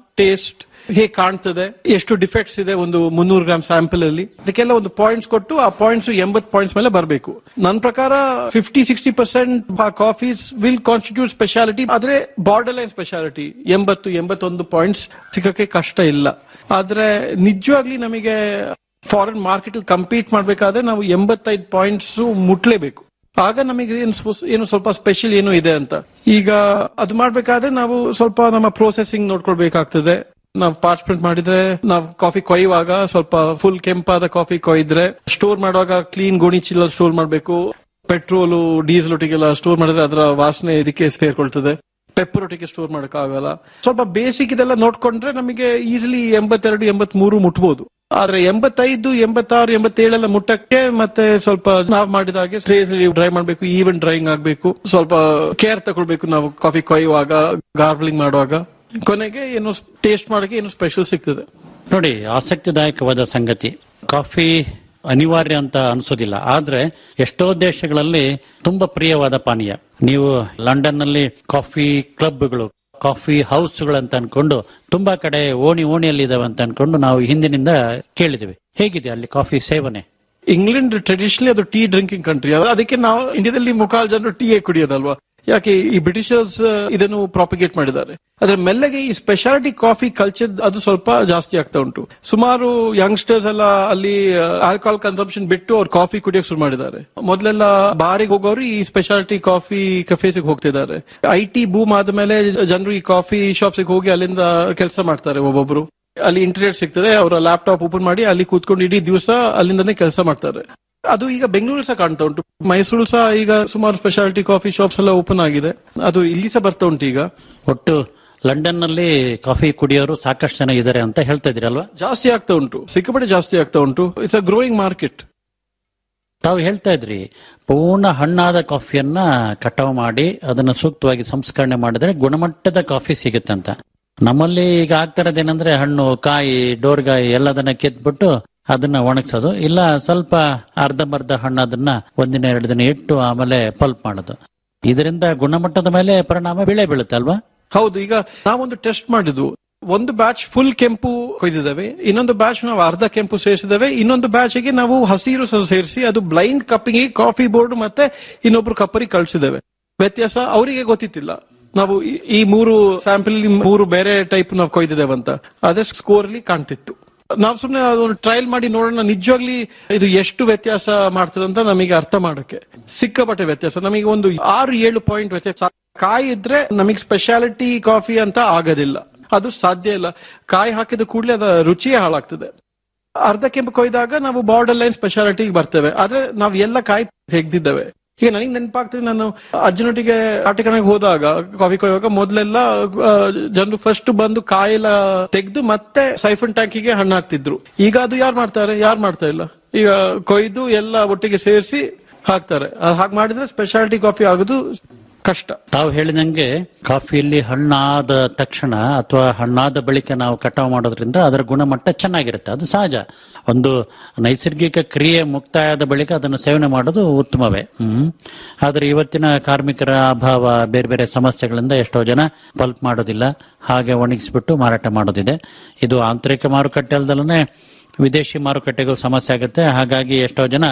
taste ಹೇಗೆ ಕಾಣ್ತದೆ ಎಷ್ಟು ಡಿಫೆಕ್ಟ್ಸ್ ಇದೆ ಒಂದು ಮುನ್ನೂರು ಗ್ರಾಮ್ ಸ್ಯಾಂಪಲ್ ಅಲ್ಲಿ ಅದಕ್ಕೆಲ್ಲ ಒಂದು ಪಾಯಿಂಟ್ಸ್ ಕೊಟ್ಟು ಆ ಪಾಯಿಂಟ್ಸ್ ಎಂಬತ್ ಪಾಯಿಂಟ್ಸ್ ಮೇಲೆ ಬರಬೇಕು ನನ್ನ ಪ್ರಕಾರ fifty sixty percent coffees will constitute speciality ಆದ್ರೆ ಬಾರ್ಡರ್ ಲೈನ್ ಸ್ಪೆಷಾಲಿಟಿ ಎಂಬತ್ತು ಎಂಬತ್ತೊಂದು ಪಾಯಿಂಟ್ಸ್ ಸಿಕ್ಕಕ್ಕೆ ಕಷ್ಟ ಇಲ್ಲ ಆದ್ರೆ ನಿಜವಾಗ್ಲಿ ನಮಗೆ ಫಾರಿನ್ ಮಾರ್ಕೆಟ್ ಕಂಪೀಟ್ ಮಾಡ್ಬೇಕಾದ್ರೆ ನಾವು ಎಂಬತ್ತೈದು ಪಾಯಿಂಟ್ಸ್ ಮುಟ್ಲೇಬೇಕು ಆಗ ನಮಗೆ ಏನು ಸ್ಪ- ಏನು ಸ್ವಲ್ಪ ಸ್ಪೆಷಲ್ ಏನು ಇದೆ ಅಂತ ಈಗ ಅದು ಮಾಡ್ಬೇಕಾದ್ರೆ ನಾವು ಸ್ವಲ್ಪ ನಮ್ಮ ಪ್ರೋಸೆಸಿಂಗ್ ನೋಡ್ಕೊಳ್ಬೇಕಾಗ್ತದೆ ನಾವು ಪಾರ್ಟಿಸಿಪೇಟ್ ಮಾಡಿದ್ರೆ ನಾವು ಕಾಫಿ ಕೊಯ್ಯುವಾಗ ಸ್ವಲ್ಪ ಫುಲ್ ಕೆಂಪಾದ ಕಾಫಿ ಕೊಯ್ದ್ರೆ ಸ್ಟೋರ್ ಮಾಡುವಾಗ ಕ್ಲೀನ್ ಗೋಣಿ ಚೀಲ ಸ್ಟೋರ್ ಮಾಡಬೇಕು ಪೆಟ್ರೋಲು ಡೀಸೆಲ್ ಒಟ್ಟಿಗೆಲ್ಲ ಸ್ಟೋರ್ ಮಾಡಿದ್ರೆ ಅದರ ವಾಸನೆ ಇದಕ್ಕೆ ಸೇರ್ಕೊಳ್ತದೆ ಪೆಪ್ಪರ್ ಒಟ್ಟಿಗೆ ಸ್ಟೋರ್ ಆಗಲ್ಲ ಸ್ವಲ್ಪ ಬೇಸಿಕ್ ಇದೆಲ್ಲ ನೋಡ್ಕೊಂಡ್ರೆ ನಮಗೆ ಈಸಿಲಿ ಎಂಬತ್ತೆರಡು ಎಂಬತ್ ಮೂರು ಮುಟ್ಬೋದು ಆದ್ರೆ ಎಂಬತ್ತೈದು ಎಂಬತ್ತಾರು ಎಂಬತ್ತೇಳೆಲ್ಲ ಮುಟ್ಟಕ್ಕೆ ಮತ್ತೆ ಸ್ವಲ್ಪ ನಾವ್ ಮಾಡಿದ ಹಾಗೆ ಟ್ರೇಸ್ ಡ್ರೈ ಮಾಡ್ಬೇಕು ಈವನ್ ಡ್ರೈಯಿಂಗ್ ಆಗ್ಬೇಕು ಸ್ವಲ್ಪ ಕೇರ್ ತಗೊಳ್ಬೇಕು ನಾವು ಕಾಫಿ ಕೊಯ್ಯುವಾಗ ಗಾರ್ಬಲಿಂಗ್ ಮಾಡುವಾಗ ಕೊನೆಗೆ ಏನು ಟೇಸ್ಟ್ ಮಾಡಕ್ಕೆ ಏನು ಸ್ಪೆಷಲ್ ಸಿಗ್ತದೆ ನೋಡಿ ಆಸಕ್ತಿದಾಯಕವಾದ ಸಂಗತಿ ಕಾಫಿ ಅನಿವಾರ್ಯ ಅಂತ ಅನ್ಸೋದಿಲ್ಲ ಆದ್ರೆ ಎಷ್ಟೋ ದೇಶಗಳಲ್ಲಿ ತುಂಬಾ ಪ್ರಿಯವಾದ ಪಾನೀಯ ನೀವು ಲಂಡನ್ ನಲ್ಲಿ ಕಾಫಿ ಕ್ಲಬ್ಗಳು ಕಾಫಿ ಹೌಸ್ಗಳು ಅಂತ ಅನ್ಕೊಂಡು ತುಂಬಾ ಕಡೆ ಓಣಿ ಓಣಿಯಲ್ಲಿ ಇದಾವೆ ಅಂತ ಅನ್ಕೊಂಡು ನಾವು ಹಿಂದಿನಿಂದ ಕೇಳಿದ್ದೇವೆ ಹೇಗಿದೆ ಅಲ್ಲಿ ಕಾಫಿ ಸೇವನೆ ಇಂಗ್ಲೆಂಡ್ ಟ್ರೆಡಿಷನಲಿ ಅದು ಟೀ ಡ್ರಿಂಕಿಂಗ್ ಕಂಟ್ರಿ ಅದಕ್ಕೆ ನಾವು ಇಂಡಿಯಾದಲ್ಲಿ ಮುಖಾಲ್ ಜನರು ಟೀಯೇ ಕುಡಿಯೋದಲ್ವಾ ಯಾಕೆ ಈ ಬ್ರಿಟಿಷರ್ಸ್ ಇದನ್ನು ಪ್ರಾಪಿಗೇಟ್ ಮಾಡಿದ್ದಾರೆ ಆದ್ರೆ ಮೆಲ್ಲಗೆ ಈ ಸ್ಪೆಷಾಲಿಟಿ ಕಾಫಿ ಕಲ್ಚರ್ ಅದು ಸ್ವಲ್ಪ ಜಾಸ್ತಿ ಆಗ್ತಾ ಉಂಟು ಸುಮಾರು ಯಂಗ್ಸ್ಟರ್ಸ್ ಎಲ್ಲ ಅಲ್ಲಿ ಆಲ್ಕೋಹಾಲ್ ಕನ್ಸಂಪ್ಷನ್ ಬಿಟ್ಟು ಅವ್ರು ಕಾಫಿ ಕುಡಿಯೋಕೆ ಶುರು ಮಾಡಿದ್ದಾರೆ ಮೊದಲೆಲ್ಲ ಬಾರಿಗೆ ಹೋಗೋರು ಈ ಸ್ಪೆಷಾಲಿಟಿ ಕಾಫಿ ಕಫೇಸಿಗೆ ಹೋಗ್ತಿದ್ದಾರೆ ಐ ಟಿ ಬೂಮ್ ಆದ್ಮೇಲೆ ಜನರು ಈ ಕಾಫಿ ಶಾಪ್ಸಿಗೆ ಹೋಗಿ ಅಲ್ಲಿಂದ ಕೆಲಸ ಮಾಡ್ತಾರೆ ಒಬ್ಬೊಬ್ರು ಅಲ್ಲಿ ಇಂಟರ್ನೆಟ್ ಸಿಗ್ತದೆ ಅವರ ಲ್ಯಾಪ್ಟಾಪ್ ಓಪನ್ ಮಾಡಿ ಅಲ್ಲಿ ಕೂತ್ಕೊಂಡು ಇಡೀ ದಿವಸ ಅಲ್ಲಿಂದನೇ ಕೆಲಸ ಮಾಡ್ತಾರೆ ಅದು ಈಗ ಬೆಂಗಳೂರು ಸಹ ಕಾಣ್ತಾ ಉಂಟು ಮೈಸೂರು ಸಹ ಈಗ ಸುಮಾರು ಸ್ಪೆಷಾಲಿಟಿ ಕಾಫಿ ಶಾಪ್ಸ್ ಎಲ್ಲ ಓಪನ್ ಆಗಿದೆ ಅದು ಇಲ್ಲಿ ಸಹ ಬರ್ತಾ ಉಂಟು ಈಗ ಒಟ್ಟು ಲಂಡನ್ ನಲ್ಲಿ ಕಾಫಿ ಕುಡಿಯೋರು ಸಾಕಷ್ಟು ಜನ ಇದ್ದಾರೆ ಅಂತ ಹೇಳ್ತಾ ಇದ್ರಲ್ವಾ ಜಾಸ್ತಿ ಆಗ್ತಾ ಉಂಟು ಸಿಕ್ಕಾಪಟ್ಟೆ ಜಾಸ್ತಿ ಆಗ್ತಾ ಉಂಟು ಇಟ್ಸ್ ಅ ಗ್ರೋಯಿಂಗ್ ಮಾರ್ಕೆಟ್ ತಾವು ಹೇಳ್ತಾ ಇದ್ರಿ ಪೂರ್ಣ ಹಣ್ಣಾದ ಕಾಫಿಯನ್ನ ಕಟಾವು ಮಾಡಿ ಅದನ್ನ ಸೂಕ್ತವಾಗಿ ಸಂಸ್ಕರಣೆ ಮಾಡಿದ್ರೆ ಗುಣಮಟ್ಟದ ಕಾಫಿ ಸಿಗುತ್ತೆ ಅಂತ ನಮ್ಮಲ್ಲಿ ಈಗ ಆಗ್ತಾ ಇರೋದೇನಂದ್ರೆ ಹಣ್ಣು ಕಾಯಿ ಡೋರ್ಗಾಯಿ ಎಲ್ಲದನ್ನ ಕಿತ್ಬಿಟ್ಟು ಅದನ್ನ ಒಣಗಿಸೋದು ಇಲ್ಲ ಸ್ವಲ್ಪ ಅರ್ಧಂಬರ್ಧ ಹಣ್ಣು ಅದನ್ನ ಒಂದಿನ ಎರಡು ದಿನ ಇಟ್ಟು ಆಮೇಲೆ ಪಲ್ಪ್ ಮಾಡೋದು ಇದರಿಂದ ಗುಣಮಟ್ಟದ ಮೇಲೆ ಪರಿಣಾಮ ಬೀಳೇ ಬೀಳುತ್ತೆ ಅಲ್ವಾ ಹೌದು ಈಗ ನಾವೊಂದು ಟೆಸ್ಟ್ ಮಾಡಿದ್ವು ಒಂದು ಬ್ಯಾಚ್ ಫುಲ್ ಕೆಂಪು ಕೊಯ್ದಿದ್ದೇವೆ ಇನ್ನೊಂದು ಬ್ಯಾಚ್ ನಾವು ಅರ್ಧ ಕೆಂಪು ಸೇರಿಸಿದ್ದೇವೆ ಇನ್ನೊಂದು ಬ್ಯಾಚ್ ಗೆ ನಾವು ಹಸಿರು ಸಹ ಸೇರಿಸಿ ಅದು ಬ್ಲೈಂಡ್ ಕಪ್ಪಿಂಗ್ ಕಾಫಿ ಬೋರ್ಡ್ ಮತ್ತೆ ಇನ್ನೊಬ್ರು ಕಪ್ಪರಿಗೆ ಕಳಿಸಿದ್ದೇವೆ ವ್ಯತ್ಯಾಸ ಅವರಿಗೆ ಗೊತ್ತಿತ್ತಿಲ್ಲ ನಾವು ಈ- ಈ ಮೂರು ಸ್ಯಾಂಪಲ್ ಮೂರು ಬೇರೆ ಟೈಪ್ ನಾವು ಕೊಯ್ದಿದ್ದೇವೆ ಅಂತ ಅದೇ ಸ್ಕೋರ್ ಅಲ್ಲಿ ಕಾಣ್ತಿತ್ತು ನಾವು ಸುಮ್ಮನೆ ಅದೊಂದು ಟ್ರಯಲ್ ಮಾಡಿ ನೋಡೋಣ ನಿಜವಾಗ್ಲಿ ಇದು ಎಷ್ಟು ವ್ಯತ್ಯಾಸ ಮಾಡ್ತದೆ ಅಂತ ನಮಗೆ ಅರ್ಥ ಮಾಡಕ್ಕೆ ಸಿಕ್ಕಾಪಟ್ಟೆ ವ್ಯತ್ಯಾಸ ನಮಗೆ ಒಂದು ಆರು ಏಳು ಪಾಯಿಂಟ್ ವ್ಯತ್ಯಾಸ ಕಾಯಿ ಇದ್ರೆ ನಮಗೆ ಸ್ಪೆಷಾಲಿಟಿ ಕಾಫಿ ಅಂತ ಆಗೋದಿಲ್ಲ ಅದು ಸಾಧ್ಯ ಇಲ್ಲ ಕಾಯಿ ಹಾಕಿದ ಕೂಡಲೇ ಅದರ ರುಚಿಯೇ ಹಾಳಾಗ್ತದೆ ಅರ್ಧ ಕೆಂಪು ಕೊಯ್ದಾಗ ನಾವು ಬಾರ್ಡರ್ ಲೈನ್ ಸ್ಪೆಷಾಲಿಟಿಗೆ ಬರ್ತೇವೆ ಆದ್ರೆ ನಾವು ಎಲ್ಲ ಕಾಯಿ ತೆಗ್ದಿದ್ದೇವೆ ಈಗ ನನಗೆ ನೆನಪಾಗ್ತದೆ ನಾನು ಅಜ್ಜನೊಟ್ಟಿಗೆ ಆಟಿಕಣಗೆ ಹೋದಾಗ ಕಾಫಿ ಕೊಯ್ಯುವಾಗ ಮೊದಲೆಲ್ಲ ಜನರು ಫಸ್ಟ್ ಬಂದು ಕಾಯೆಲ್ಲ ತೆಗೆದು ಮತ್ತೆ ಸೈಫನ್ ಟ್ಯಾಂಕಿಗೆ ಹಣ್ಣು ಹಾಕ್ತಿದ್ರು ಈಗ ಅದು ಯಾರು ಮಾಡ್ತಾರೆ ಯಾರು ಮಾಡ್ತಾ ಇಲ್ಲ ಈಗ ಕೊಯ್ದು ಎಲ್ಲ ಒಟ್ಟಿಗೆ ಸೇರಿಸಿ ಹಾಕ್ತಾರೆ ಹಾಗೆ ಮಾಡಿದ್ರೆ ಸ್ಪೆಷಾಲಿಟಿ ಕಾಫಿ ಆಗೋದು ಕಷ್ಟ ತಾವು ಹೇಳಿದಂಗೆ ಕಾಫಿಯಲ್ಲಿ ಹಣ್ಣಾದ ತಕ್ಷಣ ಅಥವಾ ಹಣ್ಣಾದ ಬಳಿಕ ನಾವು ಕಟಾವು ಮಾಡೋದ್ರಿಂದ ಅದರ ಗುಣಮಟ್ಟ ಚೆನ್ನಾಗಿರುತ್ತೆ ಅದು ಸಹಜ ಒಂದು ನೈಸರ್ಗಿಕ ಕ್ರಿಯೆ ಮುಕ್ತಾಯದ ಬಳಿಕ ಅದನ್ನು ಸೇವನೆ ಮಾಡೋದು ಉತ್ತಮವೇ ಹ್ಮ್ ಆದ್ರೆ ಇವತ್ತಿನ ಕಾರ್ಮಿಕರ ಅಭಾವ ಬೇರೆ ಬೇರೆ ಸಮಸ್ಯೆಗಳಿಂದ ಎಷ್ಟೋ ಜನ ಪಲ್ಪ್ ಮಾಡೋದಿಲ್ಲ ಹಾಗೆ ಒಣಗಿಸ್ಬಿಟ್ಟು ಮಾರಾಟ ಮಾಡೋದಿದೆ ಇದು ಆಂತರಿಕ ಮಾರುಕಟ್ಟೆ ಅಲ್ದಲೇ ವಿದೇಶಿ ಮಾರುಕಟ್ಟೆಗೂ ಸಮಸ್ಯೆ ಆಗುತ್ತೆ ಹಾಗಾಗಿ ಎಷ್ಟೋ ಜನ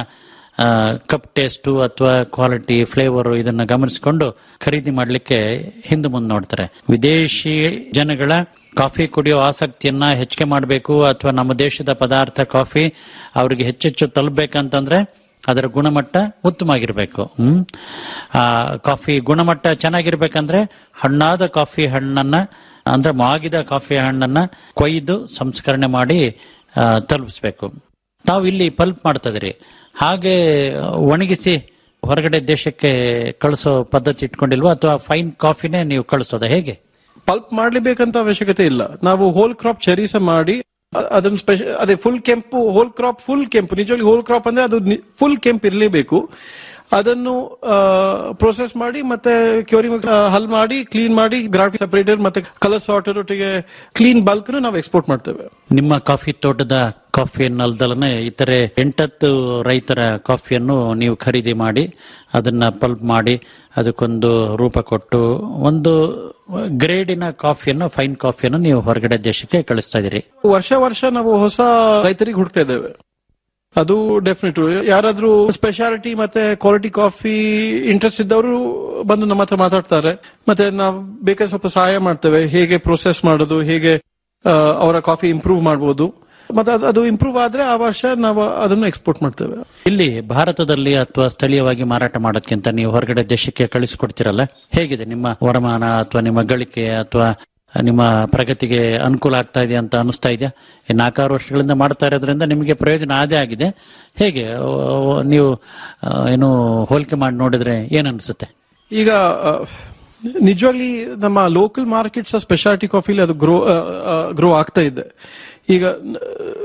ಕಪ್ ಟೇಸ್ಟು ಅಥವಾ ಕ್ವಾಲಿಟಿ ಫ್ಲೇವರ್ ಇದನ್ನ ಗಮನಿಸಿಕೊಂಡು ಖರೀದಿ ಮಾಡಲಿಕ್ಕೆ ಹಿಂದೆ ಮುಂದೆ ನೋಡ್ತಾರೆ ವಿದೇಶಿ ಜನಗಳ ಕಾಫಿ ಕುಡಿಯೋ ಆಸಕ್ತಿಯನ್ನ ಹೆಚ್ಚಿಗೆ ಮಾಡಬೇಕು ಅಥವಾ ನಮ್ಮ ದೇಶದ ಪದಾರ್ಥ ಕಾಫಿ ಅವರಿಗೆ ಹೆಚ್ಚೆಚ್ಚು ತಲುಪಬೇಕಂತಂದ್ರೆ ಅದರ ಗುಣಮಟ್ಟ ಉತ್ತಮವಾಗಿರ್ಬೇಕು ಹ್ಮ್ ಆ ಕಾಫಿ ಗುಣಮಟ್ಟ ಚೆನ್ನಾಗಿರ್ಬೇಕಂದ್ರೆ ಹಣ್ಣಾದ ಕಾಫಿ ಹಣ್ಣನ್ನ ಅಂದ್ರೆ ಮಾಗಿದ ಕಾಫಿ ಹಣ್ಣನ್ನ ಕೊಯ್ದು ಸಂಸ್ಕರಣೆ ಮಾಡಿ ಆ, ತಲುಪಿಸ್ಬೇಕು ತಾವು ಇಲ್ಲಿ ಪಲ್ಪ್ ಮಾಡ್ತದ್ರಿ ಹಾಗೆ ಒಣಗಿಸಿ ಹೊರಗಡೆ ದೇಶಕ್ಕೆ ಕಳಿಸೋ ಪದ್ಧತಿ ಇಟ್ಕೊಂಡಿಲ್ವಾ ಅಥವಾ ಫೈನ್ ಕಾಫಿನೇ ನೀವು ಕಳಿಸೋದ ಹೇಗೆ ಪಲ್ಪ್ ಮಾಡ್ಲೇಬೇಕಂತ ಅವಶ್ಯಕತೆ ಇಲ್ಲ ನಾವು ಹೋಲ್ ಕ್ರಾಪ್ ಚೆರೀಸ ಮಾಡಿ ಅ- ಅದನ್ನ ಸ್ಪೆಷಲ್ ಅದೇ ಫುಲ್ ಕೆಂಪು ಹೋಲ್ ಕ್ರಾಪ್ ಫುಲ್ ಕೆಂಪು ನಿಜವಾಗಿ ಹೋಲ್ ಕ್ರಾಪ್ ಅಂದ್ರೆ ಅದು ಫುಲ್ ಕೆಂಪು ಇರಲೇಬೇಕು ಅದನ್ನು ಪ್ರೋಸೆಸ್ ಮಾಡಿ ಮತ್ತೆ ಕ್ಯೂರಿಂಗ್ ಹಲ್ ಮಾಡಿ ಕ್ಲೀನ್ ಮಾಡಿ ಗ್ರಾಫಿಕ್ ಸೆಪರೇಟರ್ ಮತ್ತೆ ಕಲರ್ ಸಾರ್ಟರ್ ಒಟ್ಟಿಗೆ ಕ್ಲೀನ್ ಬಲ್ಕ್ ನಾವು ಎಕ್ಸ್ಪೋರ್ಟ್ ಮಾಡ್ತೇವೆ ನಿಮ್ಮ ಕಾಫಿ ತೋಟದ ಕಾಫಿಯನ್ನು ಅಲ್ದಲನೆ ಇತರೆ ಎಂಟತ್ತು ರೈತರ ಕಾಫಿಯನ್ನು ನೀವು ಖರೀದಿ ಮಾಡಿ ಅದನ್ನ ಪಲ್ಪ್ ಮಾಡಿ ಅದಕ್ಕೊಂದು ರೂಪ ಕೊಟ್ಟು ಒಂದು ಗ್ರೇಡಿನ ಕಾಫಿಯನ್ನು ಫೈನ್ ಕಾಫಿಯನ್ನು ನೀವು ಹೊರಗಡೆ ದೇಶಕ್ಕೆ ಕಳಿಸ್ತಾ ಇದೀರಿ ವರ್ಷ ವರ್ಷ ನಾವು ಹೊಸ ರೈತರಿಗೆ ಹುಡುಕ್ತಾ ಇದ್ದೇವೆ ಅದು ಡೆಫಿನೆಟ್ ಯಾರಾದ್ರೂ ಸ್ಪೆಷಾಲಿಟಿ ಮತ್ತೆ ಕ್ವಾಲಿಟಿ ಕಾಫಿ ಇಂಟ್ರೆಸ್ಟ್ ಇದ್ದವರು ಬಂದು ನಮ್ಮ ಹತ್ರ ಮಾತಾಡ್ತಾರೆ ಮತ್ತೆ ನಾವು ಬೇಕಾದ್ರೆ ಸ್ವಲ್ಪ ಸಹಾಯ ಮಾಡ್ತೇವೆ ಹೇಗೆ ಪ್ರೊಸೆಸ್ ಮಾಡೋದು ಹೇಗೆ ಆ, ಅವರ ಕಾಫಿ ಇಂಪ್ರೂವ್ ಮಾಡಬಹುದು ಮತ್ತೆ ಅದು- ಅದು ಇಂಪ್ರೂವ್ ಆದ್ರೆ ಆ ವರ್ಷ ನಾವು ಅದನ್ನು ಎಕ್ಸ್ಪೋರ್ಟ್ ಮಾಡ್ತೇವೆ ಇಲ್ಲಿ ಭಾರತದಲ್ಲಿ ಅಥವಾ ಸ್ಥಳೀಯವಾಗಿ ಮಾರಾಟ ಮಾಡೋದ್ಕಿಂತ ನೀವು ಹೊರಗಡೆ ದೇಶಕ್ಕೆ ಕಳಿಸ್ಕೊಡ್ತಿರಲ್ಲ ಹೇಗಿದೆ ನಿಮ್ಮ ವರಮಾನ ಅಥವಾ ನಿಮ್ಮ ಗಳಿಕೆ ಅಥವಾ ನಿಮ್ಮ ಪ್ರಗತಿಗೆ ಅನುಕೂಲ ಆಗ್ತಾ ಇದೆ ಅಂತ ಅನಿಸ್ತಾ ಇದೆಯಾ ಈ ನಾಲ್ಕಾರು ವರ್ಷಗಳಿಂದ ಮಾಡ್ತಾ ಇರೋದ್ರಿಂದ ನಿಮಗೆ ಪ್ರಯೋಜನ ಆದೇ ಆಗಿದೆ ಹೇಗೆ ಆ, ನೀವು ಆ, ಏನು ಹೋಲಿಕೆ ಮಾಡಿ ನೋಡಿದ್ರೆ ಏನ್ ಅನ್ಸುತ್ತೆ ಈಗ ಆ, ನಿಜವಾಗ್ಲಿ ನಮ್ಮ ಲೋಕಲ್ ಮಾರ್ಕೆಟ್ಸ್ ಸ್ಪೆಷಾಲಿಟಿ ಕಾಫಿಲಿ ಅದು ಗ್ರೋ ಗ್ರೋ ಆಗ್ತಾ ಇದೆ ಈಗ ನ-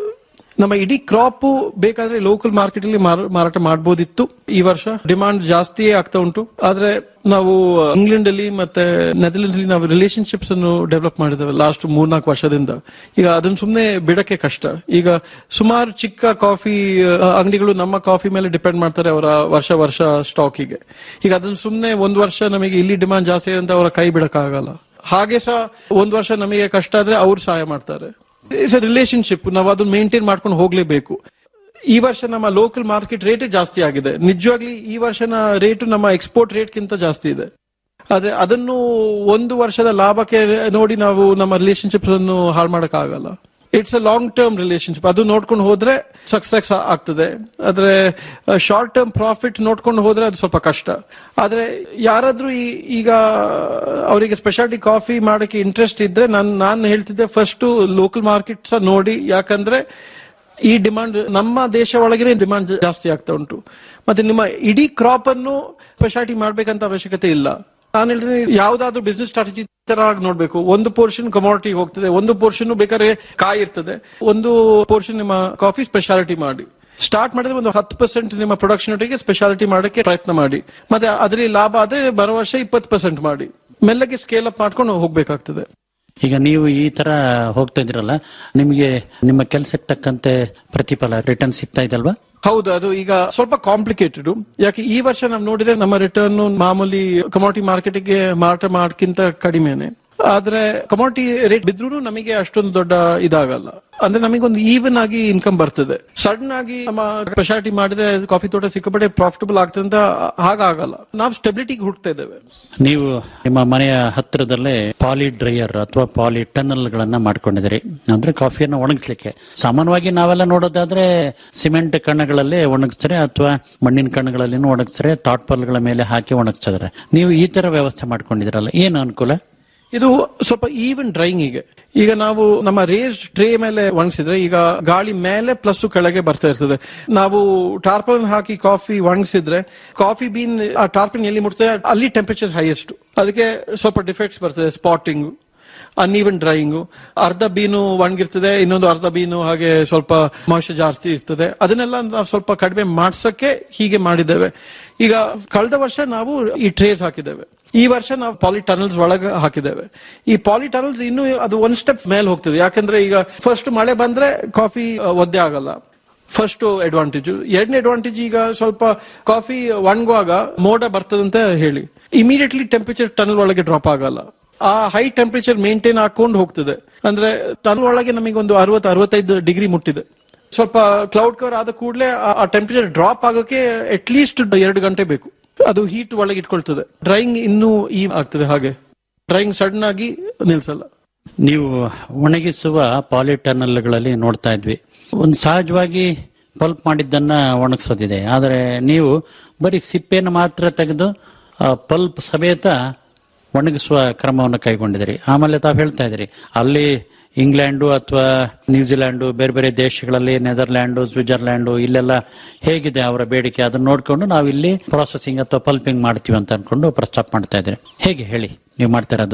ನಮ್ಮ ಇಡೀ ಕ್ರಾಪ್ ಬೇಕಾದ್ರೆ ಲೋಕಲ್ ಮಾರ್ಕೆಟ್ ಅಲ್ಲಿ ಮಾರ- ಮಾರಾಟ ಮಾಡಬಹುದಿತ್ತು ಈ ವರ್ಷ ಡಿಮಾಂಡ್ ಜಾಸ್ತಿಯೇ ಆಗ್ತಾ ಉಂಟು ಆದ್ರೆ ನಾವು ಇಂಗ್ಲೆಂಡ್ ಅಲ್ಲಿ ಮತ್ತೆ ನೆದರ್ಲೆಂಡ್ಸ್ ಅಲ್ಲಿ ನಾವು ರಿಲೇಶನ್ಶಿಪ್ಸ್ ಅನ್ನು ಡೆವಲಪ್ ಮಾಡಿದ್ದೇವೆ ಲಾಸ್ಟ್ ಮೂರ್ನಾಲ್ಕು ವರ್ಷದಿಂದ ಈಗ ಅದನ್ನ ಸುಮ್ಮನೆ ಬಿಡಕ್ಕೆ ಕಷ್ಟ ಈಗ ಸುಮಾರು ಚಿಕ್ಕ ಕಾಫಿ ಅಂಗಡಿಗಳು ನಮ್ಮ ಕಾಫಿ ಮೇಲೆ ಡಿಪೆಂಡ್ ಮಾಡ್ತಾರೆ ಅವರ ವರ್ಷ ವರ್ಷ ಸ್ಟಾಕಿಗೆ ಈಗ ಅದನ್ನ ಸುಮ್ಮನೆ ಒಂದ್ ವರ್ಷ ನಮಗೆ ಇಲ್ಲಿ ಡಿಮಾಂಡ್ ಜಾಸ್ತಿ ಇದೆ ಅಂತ ಅವರ ಕೈ ಬಿಡಕ್ಕಾಗಲ್ಲ ಹಾಗೆ ಸಹ ಒಂದ್ ವರ್ಷ ನಮಗೆ ಕಷ್ಟ ಆದ್ರೆ ಅವ್ರು ಸಹಾಯ ಮಾಡ್ತಾರೆ ಇಟ್ಸ್ ಅ ರಿಲೇಶನ್ಶಿಪ್ ನಾವು ಅದನ್ನ ಮೇಂಟೈನ್ ಮಾಡ್ಕೊಂಡು ಹೋಗ್ಲೇಬೇಕು ಈ ವರ್ಷ ನಮ್ಮ ಲೋಕಲ್ ಮಾರ್ಕೆಟ್ ರೇಟ್ ಜಾಸ್ತಿ ಆಗಿದೆ ನಿಜವಾಗ್ಲಿ ಈ ವರ್ಷನ ರೇಟ್ ನಮ್ಮ ಎಕ್ಸ್ಪೋರ್ಟ್ ರೇಟ್ ಗಿಂತ ಜಾಸ್ತಿ ಇದೆ ಆದ್ರೆ ಅದನ್ನು ಒಂದು ವರ್ಷದ ಲಾಭಕ್ಕೆ ನೋಡಿ ನಾವು ನಮ್ಮ ರಿಲೇಶನ್ಶಿಪ್ ಅನ್ನು ಹಾಳು ಮಾಡಕ್ ಆಗಲ್ಲ it's a long term relationship ಅದು ನೋಡ್ಕೊಂಡು ಹೋದ್ರೆ ಸಕ್ಸಸ್ ಆಗ್ತದೆ ಆದ್ರೆ ಶಾರ್ಟ್ ಟರ್ಮ್ ಪ್ರಾಫಿಟ್ ನೋಡ್ಕೊಂಡು ಹೋದ್ರೆ ಅದು ಸ್ವಲ್ಪ ಕಷ್ಟ ಆದ್ರೆ ಯಾರಾದ್ರೂ ಈ- ಈಗ ಅವರಿಗೆ ಸ್ಪೆಷಾಲಿಟಿ ಕಾಫಿ ಮಾಡಕ್ಕೆ ಇಂಟ್ರೆಸ್ಟ್ ಇದ್ರೆ ನಾನು ನಾನು ಹೇಳ್ತಿದ್ದೆ ಫಸ್ಟ್ ಲೋಕಲ್ ಮಾರ್ಕೆಟ್ಸ್ ನೋಡಿ ಯಾಕಂದ್ರೆ ಈ ಡಿಮಾಂಡ್ ನಮ್ಮ ದೇಶ ಒಳಗೆ ಡಿಮಾಂಡ್ ಜಾಸ್ತಿ ಆಗ್ತಾ ಉಂಟು ಮತ್ತೆ ನಿಮ್ಮ ಇಡೀ ಕ್ರಾಪ್ ಅನ್ನು ಸ್ಪೆಷಾಲಿಟಿ ಮಾಡ್ಬೇಕಂತ ಅವಶ್ಯಕತೆ ಇಲ್ಲ ನಾನು ಹೇಳ್ತೀನಿ ಯಾವ್ದಾದ್ರು ಬಿಸ್ನೆಸ್ ಸ್ಟ್ರಾಟಜಿ ತರ ಆಗಿ ನೋಡ್ಬೇಕು ಒಂದು ಪೋರ್ಷನ್ ಕಮಾಡಿಟಿ ಹೋಗ್ತದೆ ಒಂದು ಪೋರ್ಷನ್ ಬೇಕಾದ್ರೆ ಕಾಯಿ ಇರ್ತದೆ ಒಂದು ಪೋರ್ಷನ್ ನಿಮ್ಮ ಕಾಫಿ ಸ್ಪೆಷಾಲಿಟಿ ಮಾಡಿ ಸ್ಟಾರ್ಟ್ ಮಾಡಿದ್ರೆ ಒಂದು ಹತ್ತು ಪರ್ಸೆಂಟ್ ನಿಮ್ಮ ಪ್ರೊಡಕ್ಷನ್ ಒಟ್ಟಿಗೆ ಸ್ಪೆಷಾಲಿಟಿ ಮಾಡಕ್ಕೆ ಪ್ರಯತ್ನ ಮಾಡಿ ಮತ್ತೆ ಅದರಲ್ಲಿ ಲಾಭ ಆದ್ರೆ ಬರೋ ವರ್ಷ ಇಪ್ಪತ್ತು ಪರ್ಸೆಂಟ್ ಮಾಡಿ ಮೆಲ್ಲಗೆ ಸ್ಕೇಲ್ ಅಪ್ ಮಾಡ್ಕೊಂಡು ಹೋಗ್ಬೇಕಾಗ್ತದೆ ಈಗ ನೀವು ಈ ತರ ಹೋಗ್ತಾ ಇದ್ದೀರಲ್ಲ ನಿಮಗೆ ನಿಮ್ಮ ಕೆಲಸಕ್ಕೆ ತಕ್ಕಂತೆ ಪ್ರತಿಫಲ ರಿಟರ್ನ್ ಸಿಗ್ತಾ ಇದಲ್ವಾ ಹೌದು ಅದು ಈಗ ಸ್ವಲ್ಪ ಕಾಂಪ್ಲಿಕೇಟೆಡ್ ಯಾಕೆ ಈ ವರ್ಷ ನಾವು ನೋಡಿದ್ರೆ ನಮ್ಮ ರಿಟರ್ನ್ ಮಾಮೂಲಿ ಕಮಾಡಿಟಿ ಮಾರ್ಕೆಟ್ಗೆ ಮಾರಾಟ ಮಾಡಕ್ಕಿಂತ ಕಡಿಮೆನೆ ಆದ್ರೆ ಕಮಾಡಿಟಿ ರೇಟ್ ಬಿದ್ರೂ ನಮಗೆ ಅಷ್ಟೊಂದು ದೊಡ್ಡ ಇದಾಗಲ್ಲ ಅಂದ್ರೆ ನಮಗೊಂದು ಈವನ್ ಆಗಿ ಇನ್ಕಮ್ ಬರ್ತದೆ ಸಡನ್ ಆಗಿ ನಮ್ಮ ಸ್ಪೆಷಾಲಿಟಿ ಮಾಡಿದ್ರೆ ಕಾಫಿ ತೋಟ ಸಿಕ್ಕಾಪಟ್ಟೆ ಪ್ರಾಫಿಟಬಲ್ ಆಗ್ತದೆ ಅಂತ ಹಾಗಾಗಲ್ಲ ನಾವು ಸ್ಟೆಬಿಲಿಟಿಗೆ ಹುಡ್ತಾ ಇದ್ದೇವೆ ನೀವು ನಿಮ್ಮ ಮನೆಯ ಹತ್ತಿರದಲ್ಲೇ ಪಾಲಿ ಡ್ರೈಯರ್ ಅಥವಾ ಪಾಲಿ ಟನಲ್ ಗಳನ್ನ ಮಾಡ್ಕೊಂಡಿದ್ದೀರಿ ಅಂದ್ರೆ ಕಾಫಿಯನ್ನು ಒಣಗಿಸ್ಲಿಕ್ಕೆ ಸಾಮಾನ್ಯವಾಗಿ ನಾವೆಲ್ಲ ನೋಡೋದಾದ್ರೆ ಸಿಮೆಂಟ್ ಕಣ್ಣಗಳಲ್ಲಿ ಒಣಗಿಸ್ತಾರೆ ಅಥವಾ ಮಣ್ಣಿನ ಕಣ್ಣಗಳಲ್ಲಿ ಒಣಗಿಸ್ತಾರೆ ತಾಟ್ಪಲ್ಗಳ ಮೇಲೆ ಹಾಕಿ ಒಣಗಿಸ್ತಾರೆ ನೀವು ಈ ತರ ವ್ಯವಸ್ಥೆ ಮಾಡ್ಕೊಂಡಿದ್ದೀರಲ್ಲ ಏನು ಅನುಕೂಲ ಇದು ಸ್ವಲ್ಪ ಈವನ್ ಡ್ರೈಯಿಂಗ್ ಗೆ ಈಗ ನಾವು ನಮ್ಮ ರೇಸ್ ಟ್ರೇ ಮೇಲೆ ಒಣಗಿಸಿದ್ರೆ ಈಗ ಗಾಳಿ ಮೇಲೆ ಪ್ಲಸ್ ಕೆಳಗೆ ಬರ್ತಾ ಇರ್ತದೆ ನಾವು ಟಾರ್ಪಲ್ ಹಾಕಿ ಕಾಫಿ ಒಣಗಿಸಿದ್ರೆ ಕಾಫಿ ಬೀನ್ ಆ ಟಾರ್ಪಲ್ ಎಲ್ಲಿ ಮುಟ್ತದೆ ಅಲ್ಲಿ ಟೆಂಪರೇಚರ್ ಹೈಯೆಸ್ಟ್ ಅದಕ್ಕೆ ಸ್ವಲ್ಪ ಡಿಫೆಕ್ಟ್ಸ್ ಬರ್ತದೆ ಸ್ಪಾಟಿಂಗ್ ಅನ್ಈವನ್ ಡ್ರೈಯಿಂಗು ಅರ್ಧ ಬೀನು ಒಣಗಿರ್ತದೆ ಇನ್ನೊಂದು ಅರ್ಧ ಬೀನು ಹಾಗೆ ಸ್ವಲ್ಪ ಮಾಯಿಶ್ಚರ್ ಜಾಸ್ತಿ ಇರ್ತದೆ ಅದನ್ನೆಲ್ಲ ನಾವು ಸ್ವಲ್ಪ ಕಡಿಮೆ ಮಾಡ್ಸಕ್ಕೆ ಹೀಗೆ ಮಾಡಿದ್ದೇವೆ ಈಗ ಕಳೆದ ವರ್ಷ ನಾವು ಈ ಟ್ರೇಸ್ ಹಾಕಿದ್ದೇವೆ ಈ ವರ್ಷ ನಾವು ಪಾಲಿ ಟನಲ್ಸ್ ಒಳಗೆ ಹಾಕಿದ್ದೇವೆ ಈ ಪಾಲಿ ಟನಲ್ಸ್ ಇನ್ನು ಅದು ಒಂದ್ ಸ್ಟೆಪ್ ಮೇಲೆ ಹೋಗ್ತದೆ ಯಾಕಂದ್ರೆ ಈಗ ಫಸ್ಟ್ ಮಳೆ ಬಂದ್ರೆ ಕಾಫಿ ಒದ್ದೆ ಆಗಲ್ಲ ಫಸ್ಟ್ ಅಡ್ವಾಂಟೇಜ್ ಎರಡನೇ ಅಡ್ವಾಂಟೇಜ್ ಈಗ ಸ್ವಲ್ಪ ಕಾಫಿ ಒಣಗುವಾಗ ಮೋಡ ಬರ್ತದಂತ ಹೇಳಿ ಇಮಿಡಿಯೇಟ್ಲಿ ಟೆಂಪರೇಚರ್ ಟನಲ್ ಒಳಗೆ ಡ್ರಾಪ್ ಆಗಲ್ಲ ಆ ಹೈ ಟೆಂಪರೇಚರ್ ಮೇಂಟೈನ್ ಹಾಕೊಂಡು ಹೋಗ್ತದೆ ಅಂದ್ರೆ ಟನಲ್ ಒಳಗೆ ನಮಗೆ ಒಂದು ಅರವತ್ತು ಅರವತ್ತೈದು ಡಿಗ್ರಿ ಮುಟ್ಟಿದೆ ಸ್ವಲ್ಪ ಕ್ಲೌಡ್ ಕವರ್ ಆದ ಕೂಡಲೇ ಆ ಟೆಂಪರೇಚರ್ ಡ್ರಾಪ್ ಆಗೋಕೆ ಅಟ್ ಲೀಸ್ಟ್ ಎರಡು ಗಂಟೆ ಬೇಕು ಅದು ಹೀಟ್ ಒಳಗೆ ಇಟ್ಕೊಳ್ತದೆ ಡ್ರೈಯಿಂಗ್ ಇನ್ನೂ ಈ ಆಗ್ತದೆ ಹಾಗೆ ಡ್ರೈಯಿಂಗ್ ಸಡನ್ ಆಗಿ ನಿಲ್ಸಲ್ಲ ನೀವು ಒಣಗಿಸುವ ಪಾಲಿಟರ್ನಲ್ಗಳಲ್ಲಿ ನೋಡ್ತಾ ಇದ್ವಿ ಒಂದು ಸಹಜವಾಗಿ ಪಲ್ಪ್ ಮಾಡಿದ್ದನ್ನ ಒಣಗಿಸೋದಿದೆ ಆದರೆ ನೀವು ಬರೀ ಸಿಪ್ಪೆಯನ್ನು ಮಾತ್ರ ತೆಗೆದು ಪಲ್ಪ್ ಸಮೇತ ಒಣಗಿಸುವ ಕ್ರಮವನ್ನು ಕೈಗೊಂಡಿದ್ದೀರಿ ಆಮೇಲೆ ತಾವು ಹೇಳ್ತಾ ಇದ್ದೀರಿ ಅಲ್ಲಿ ಇಂಗ್ಲೆಂಡು ಅಥವಾ ನ್ಯೂಜಿಲೆಂಡು ಬೇರೆ ಬೇರೆ ದೇಶಗಳಲ್ಲಿ ನೆದರ್ಲ್ಯಾಂಡು ಸ್ವಿಟ್ಜರ್ಲ್ಯಾಂಡು ಇಲ್ಲೆಲ್ಲ ಹೇಗಿದೆ ಅವರ ಬೇಡಿಕೆ ಅದನ್ನ ನೋಡ್ಕೊಂಡು ನಾವು ಇಲ್ಲಿ ಪ್ರೊಸೆಸಿಂಗ್ ಅಥವಾ ಪಲ್ಪಿಂಗ್ ಮಾಡ್ತೀವಿ ಅಂತ ಅನ್ಕೊಂಡು ಪ್ರಸ್ತಾಪ ಮಾಡ್ತಾ ಇದ್ದೀರಿ ಹೇಗೆ ಹೇಳಿ ನೀವು ಮಾಡ್ತಾ ಇರೋದು